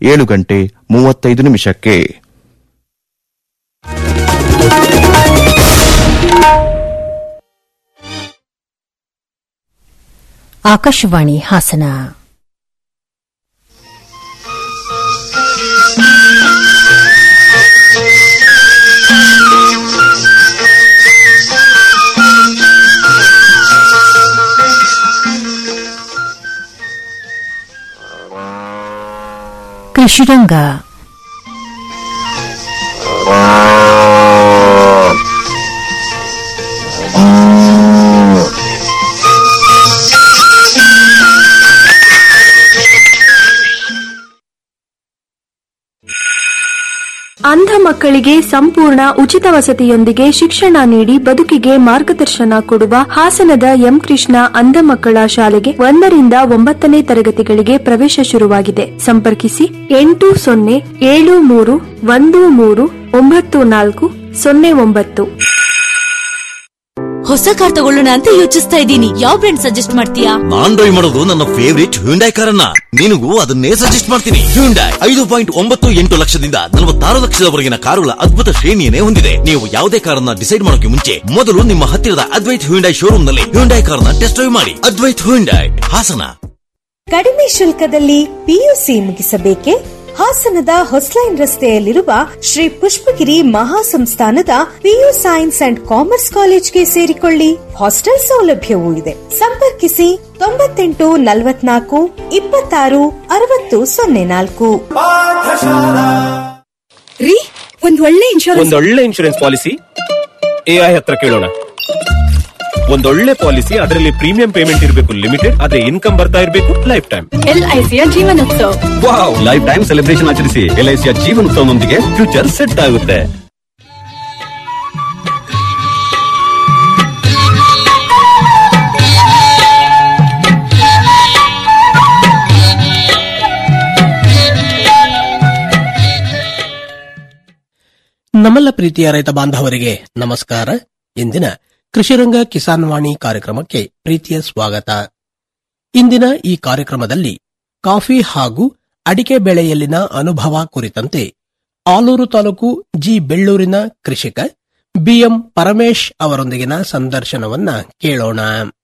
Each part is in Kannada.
ಏಳು ಗಂಟೆ ಮೂವತ್ತೈದು ನಿಮಿಷಕ್ಕೆ ಆಕಾಶವಾಣಿ ಹಾಸನ ಕೃಷಿರಂಗ ಅಂಧ ಮಕ್ಕಳಿಗೆ ಸಂಪೂರ್ಣ ಉಚಿತ ವಸತಿಯೊಂದಿಗೆ ಶಿಕ್ಷಣ ನೀಡಿ ಬದುಕಿಗೆ ಮಾರ್ಗದರ್ಶನ ಕೊಡುವ ಹಾಸನದ ಎಂ ಕೃಷ್ಣ ಅಂಧ ಮಕ್ಕಳ ಶಾಲೆಗೆ ಒಂದರಿಂದ ಒಂಬತ್ತನೇ ತರಗತಿಗಳಿಗೆ ಪ್ರವೇಶ ಶುರುವಾಗಿದೆ ಸಂಪರ್ಕಿಸಿ ಎಂಟು ಸೊನ್ನೆ ಏಳು ಮೂರು ಒಂದು ಮೂರು ಒಂಬತ್ತು ನಾಲ್ಕು ಸೊನ್ನೆ ಒಂಬತ್ತು ಹೊಸ ಕಾರ್ ತಗೊಳ್ಳೋಣ ಅಂತ ಯೋಚಿಸ್ತಾ ಇದ್ದೀನಿ ಯಾವ ಬ್ರ್ಯಾಂಡ್ ಸಜೆಸ್ಟ್ ಮಾಡ್ತೀಯಾ ನಾನ್ ಡ್ರೈವ್ ಮಾಡೋದು ನನ್ನ ಫೇವರಿಟ್ ಹ್ಯುಂಡೈ ಕಾರನ್ನ ನಿನಗೂ ಅದನ್ನೇ ಸಜೆಸ್ಟ್ ಮಾಡ್ತೀನಿ ಹ್ಯುಂಡೈ ಐದು ಪಾಯಿಂಟ್ ಒಂಬತ್ತು ಎಂಟು ಲಕ್ಷದಿಂದ ನಲವತ್ತಾರು ಲಕ್ಷದವರೆಗಿನ ಕಾರುಗಳ ಅದ್ಭುತ ಶ್ರೇಣಿಯನ್ನೇ ಹೊಂದಿದೆ ನೀವು ಯಾವುದೇ ಕಾರನ್ನ ಡಿಸೈಡ್ ಮಾಡೋಕೆ ಮುಂಚೆ ಮೊದಲು ನಿಮ್ಮ ಹತ್ತಿರದ ಅದ್ವೈತ್ ಹ್ಯುಂಡೈ ಶೋರೂಮ್ ನಲ್ಲಿ ಹ್ಯುಂಡೈ ಕಾರನ್ನ ಟೆಸ್ಟ್ ಡ್ರೈವ್ ಮಾಡಿ ಅದ್ವೈತ್ ಹ್ಯುಂಡೈ ಹಾಸನ ಕಡಿಮೆ ಶುಲ್ಕದಲ್ಲಿ ಪಿಯುಸಿ ಮುಗಿಸಬೇಕೆ ಹಾಸನದ ಹೊಸ್ಲೈನ್ ರಸ್ತೆಯಲ್ಲಿರುವ ಶ್ರೀ ಪುಷ್ಪಗಿರಿ ಮಹಾಸಂಸ್ಥಾನದ ಪಿಯು ಸೈನ್ಸ್ ಅಂಡ್ ಕಾಮರ್ಸ್ ಕಾಲೇಜ್ಗೆ ಸೇರಿಕೊಳ್ಳಿ ಹಾಸ್ಟೆಲ್ ಸೌಲಭ್ಯವೂ ಇದೆ ಸಂಪರ್ಕಿಸಿ ತೊಂಬತ್ತೆಂಟು ನಲವತ್ನಾಲ್ಕು ಇಪ್ಪತ್ತಾರು ಅರವತ್ತು ಸೊನ್ನೆ ನಾಲ್ಕು ರೀ ಒಂದ್ ಒಳ್ಳೆ ಇನ್ಶೂರೆನ್ಸ್ ಒಂದೊಳ್ಳೆ ಇನ್ಶೂರೆನ್ಸ್ ಪಾಲಿಸಿ ಎಐ ಹತ್ರ ಕೇಳೋಣ ಒಂದೊಳ್ಳೆ ಪಾಲಿಸಿ ಅದರಲ್ಲಿ ಪ್ರೀಮಿಯಂ ಪೇಮೆಂಟ್ ಇರಬೇಕು ಲಿಮಿಟೆಡ್ ಅದೇ ಇನ್ಕಮ್ ಬರ್ತಾ ಇರಬೇಕು ಲೈಫ್ ಟೈಮ್ ಎಲ್ಐಸಿಯ ಜೀವನೋತ್ಸವ ವಾವ್ ಲೈಫ್ ಟೈಮ್ ಸೆಲೆಬ್ರೇಷನ್ ಆಚರಿಸಿ ಎಲ್ಐಸಿಯ ಜೀವನೋತ್ಸವನೊಂದಿಗೆ ಫ್ಯೂಚರ್ ಸೆಟ್ ಆಗುತ್ತೆ ನಮ್ಮೆಲ್ಲ ಪ್ರೀತಿಯ ರೈತ ಬಾಂಧವರಿಗೆ ನಮಸ್ಕಾರ ಇಂದಿನ ಕೃಷಿರಂಗ ಕಿಸಾನ್ ವಾಣಿ ಕಾರ್ಯಕ್ರಮಕ್ಕೆ ಪ್ರೀತಿಯ ಸ್ವಾಗತ ಇಂದಿನ ಈ ಕಾರ್ಯಕ್ರಮದಲ್ಲಿ ಕಾಫಿ ಹಾಗೂ ಅಡಿಕೆ ಬೆಳೆಯಲ್ಲಿನ ಅನುಭವ ಕುರಿತಂತೆ ಆಲೂರು ತಾಲೂಕು ಜಿ ಬೆಳ್ಳೂರಿನ ಕೃಷಿಕ ಬಿಎಂ ಪರಮೇಶ್ ಅವರೊಂದಿಗಿನ ಸಂದರ್ಶನವನ್ನ ಕೇಳೋಣ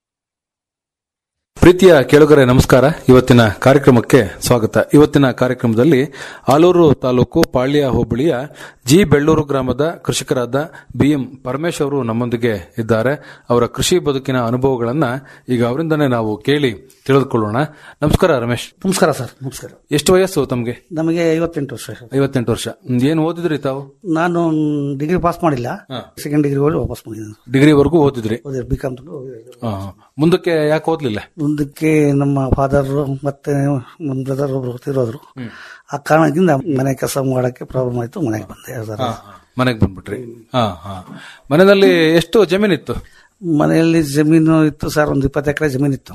ಪ್ರೀತಿಯ ಕೇಳುಗರೆ ನಮಸ್ಕಾರ ಇವತ್ತಿನ ಕಾರ್ಯಕ್ರಮಕ್ಕೆ ಸ್ವಾಗತ ಇವತ್ತಿನ ಕಾರ್ಯಕ್ರಮದಲ್ಲಿ ಆಲೂರು ತಾಲೂಕು ಪಾಳ್ಯ ಹೋಬಳಿಯ ಜಿ ಬೆಳ್ಳೂರು ಗ್ರಾಮದ ಕೃಷಿಕರಾದ ಬಿಎಂ ಪರಮೇಶ್ ಅವರು ನಮ್ಮೊಂದಿಗೆ ಇದ್ದಾರೆ ಅವರ ಕೃಷಿ ಬದುಕಿನ ಅನುಭವಗಳನ್ನ ಈಗ ಅವರಿಂದನೇ ನಾವು ಕೇಳಿ ತಿಳಿದುಕೊಳ್ಳೋಣ ನಮಸ್ಕಾರ ರಮೇಶ್ ನಮಸ್ಕಾರ ಸರ್ ನಮಸ್ಕಾರ ಎಷ್ಟು ವಯಸ್ಸು ತಮಗೆ ನಮಗೆ ಐವತ್ತೆಂಟು ವರ್ಷ ಸರ್. ಐವತ್ತೆಂಟು ವರ್ಷ ಹ್ಮ್, ಏನು ಓದಿದ್ರಿ ತಾವು ನಾನು ಡಿಗ್ರಿ ಪಾಸ್ ಮಾಡಿಲ್ಲ ಸೆಕೆಂಡ್ ಡಿಗ್ರಿ ಓದಿ ವಾಪಸ್ ಬಂದಿದ್ದೀನಿ ಡಿಗ್ರಿವರೆಗೂ ಓದಿದ್ರಿ ಓದಿ ಬಿ ಕಾಮ್ ಆ, ಮುಂದಕ್ಕೆ ಯಾಕೆ ಓದ್ಲಿಲ್ಲ ಮುಂದಕ್ಕೆ ನಮ್ಮ ಫಾದರ್ ಮತ್ತೆ ನನ್ನ ಬ್ರದರ್ ಒಬ್ರು ತಿರೋದ್ರು ಆ ಕಾರಣದಿಂದ ಮನೆ ಕೆಲಸ ಮಾಡಕ್ಕೆ ಪ್ರಾಬ್ಲಮ್ ಆಯ್ತು ಮನೆಗೆ ಬಂದೆ ಸರ್. ಮನೆಗೆ ಬಂದ್ಬಿಟ್ರಿ ಹಾ ಹಾ ಮನೆಯಲ್ಲಿ ಎಷ್ಟು ಜಮೀನಿತ್ತು ಮನೆಯಲ್ಲಿ ಜಮೀನು ಇತ್ತು ಸರ್ ಒಂದು ಇಪ್ಪತ್ತು ಎಕರೆ ಜಮೀನು ಇತ್ತು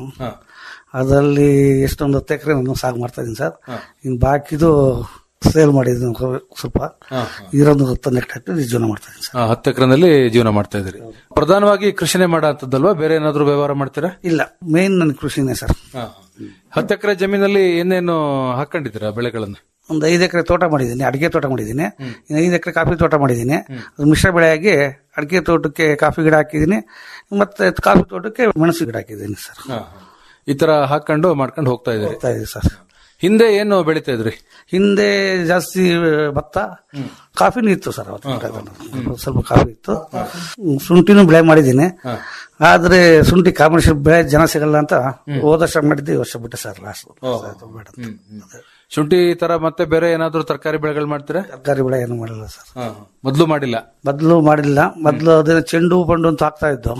ಅದರಲ್ಲಿ ಎಷ್ಟೊಂದು ಹತ್ತು ಎಕರೆ ನಾನು ಸಾగు ಮಾಡ್ತಾ ಇದ್ದೀನಿ ಸರ್ ಇನ್ನು ಬಾಕಿದು ಸೇಲ್ ಮಾಡಿದ್ದೀನಿ ಸ್ವಲ್ಪ ಇರೋದು ಹತ್ತೊಂದು ಎಕರೆ ಹಾಕಿ ಜೀವನ ಮಾಡ್ತಾ ಇದ್ದೀನಿ ಸರ್ ಆ, ಹತ್ತು ಎಕರೆನಲ್ಲಿ ಜೀವನ ಮಾಡ್ತಾ ಇದ್ರಿ ಪ್ರಧಾನವಾಗಿ ಕೃಷಿನೇ ಮಾಡತ್ತದಲ್ವಾ ಬೇರೆ ಏನಾದ್ರು ವ್ಯವಹಾರ ಮಾಡ್ತೀರಾ ಇಲ್ಲ ಮೇನ್ ನನ್ನ ಕೃಷಿನೇ ಸರ್ ಹತ್ತು ಎಕರೆ ಜಮೀನಲ್ಲಿ ಏನೇನು ಹಾಕೊಂಡಿದ್ದೀರಾ ಬೆಳೆಗಳನ್ನ ಒಂದು ಐದು ಎಕರೆ ತೋಟ ಮಾಡಿದ್ದೀನಿ ಅಡಿಕೆ ತೋಟ ಮಾಡಿದ್ದೀನಿ ಇನ್ನು ಐದು ಎಕರೆ ಕಾಫಿ ತೋಟ ಮಾಡಿದ್ದೀನಿ ಅದು ಮಿಶ್ರ ಬೆಳೆಯಾಗಿ ಅಡಿಕೆ ತೋಟಕ್ಕೆ ಕಾಫಿ ಗಿಡ ಹಾಕಿದ್ದೀನಿ ಮತ್ತೆ ಕಾಫಿ ತೋಟಕ್ಕೆ ಮೆಣಸು ಗಿಡ ಹಾಕಿದ್ದೀನಿ ಸರ್ ಈ ತರ ಹಾಕೊಂಡು ಮಾಡ್ಕೊಂಡು ಹೋಗ್ತಾ ಇದ್ರಿ ಹೋಗ್ತಾ ಇದೆ ಸರ್ ಹಿಂದೆ ಏನು ಬೆಳಿತಾ ಇದ್ರಿ ಹಿಂದೆ ಜಾಸ್ತಿ ಭತ್ತ ಕಾಫಿನೂ ಇತ್ತು ಸರ್ ಅವತ್ತು ಸ್ವಲ್ಪ ಕಾಫಿ ಇತ್ತು ಹ್ಮ್, ಶುಂಠಿನೂ ಬೆಳೆ ಮಾಡಿದ್ದೀನಿ ಆದ್ರೆ ಶುಂಠಿ ಕಾಂಬಿನೇಷನ್ ಬೆಳೆ ಜನ ಸಿಗಲ್ಲ ಅಂತ ಹೋದ ವರ್ಷ ಮಾಡಿದ್ದೆ ಈ ವರ್ಷ ಬಿಟ್ಟೆ ಸರ್ ಲಾಸ್ಟ್ ಬೇಡ ಅಂತ. ಶುಂಠಿ ತರ ಮತ್ತೆ ಬೇರೆ ಏನಾದ್ರು ತರಕಾರಿ ಬೆಳೆಗಳು ಮಾಡ್ತೀರಾ ತರಕಾರಿ ಬೆಳೆ ಏನು ಮಾಡಿಲ್ಲ ಸರ್ ಮೊದ್ಲು ಮಾಡಿಲ್ಲ ಮೊದ್ಲು ಮಾಡಿಲ್ಲ ಮೊದ್ಲು ಅದೇ ಚೆಂಡು ಬಂಡು ಅಂತ ಹಾಕ್ತಾ ಇದ್ದು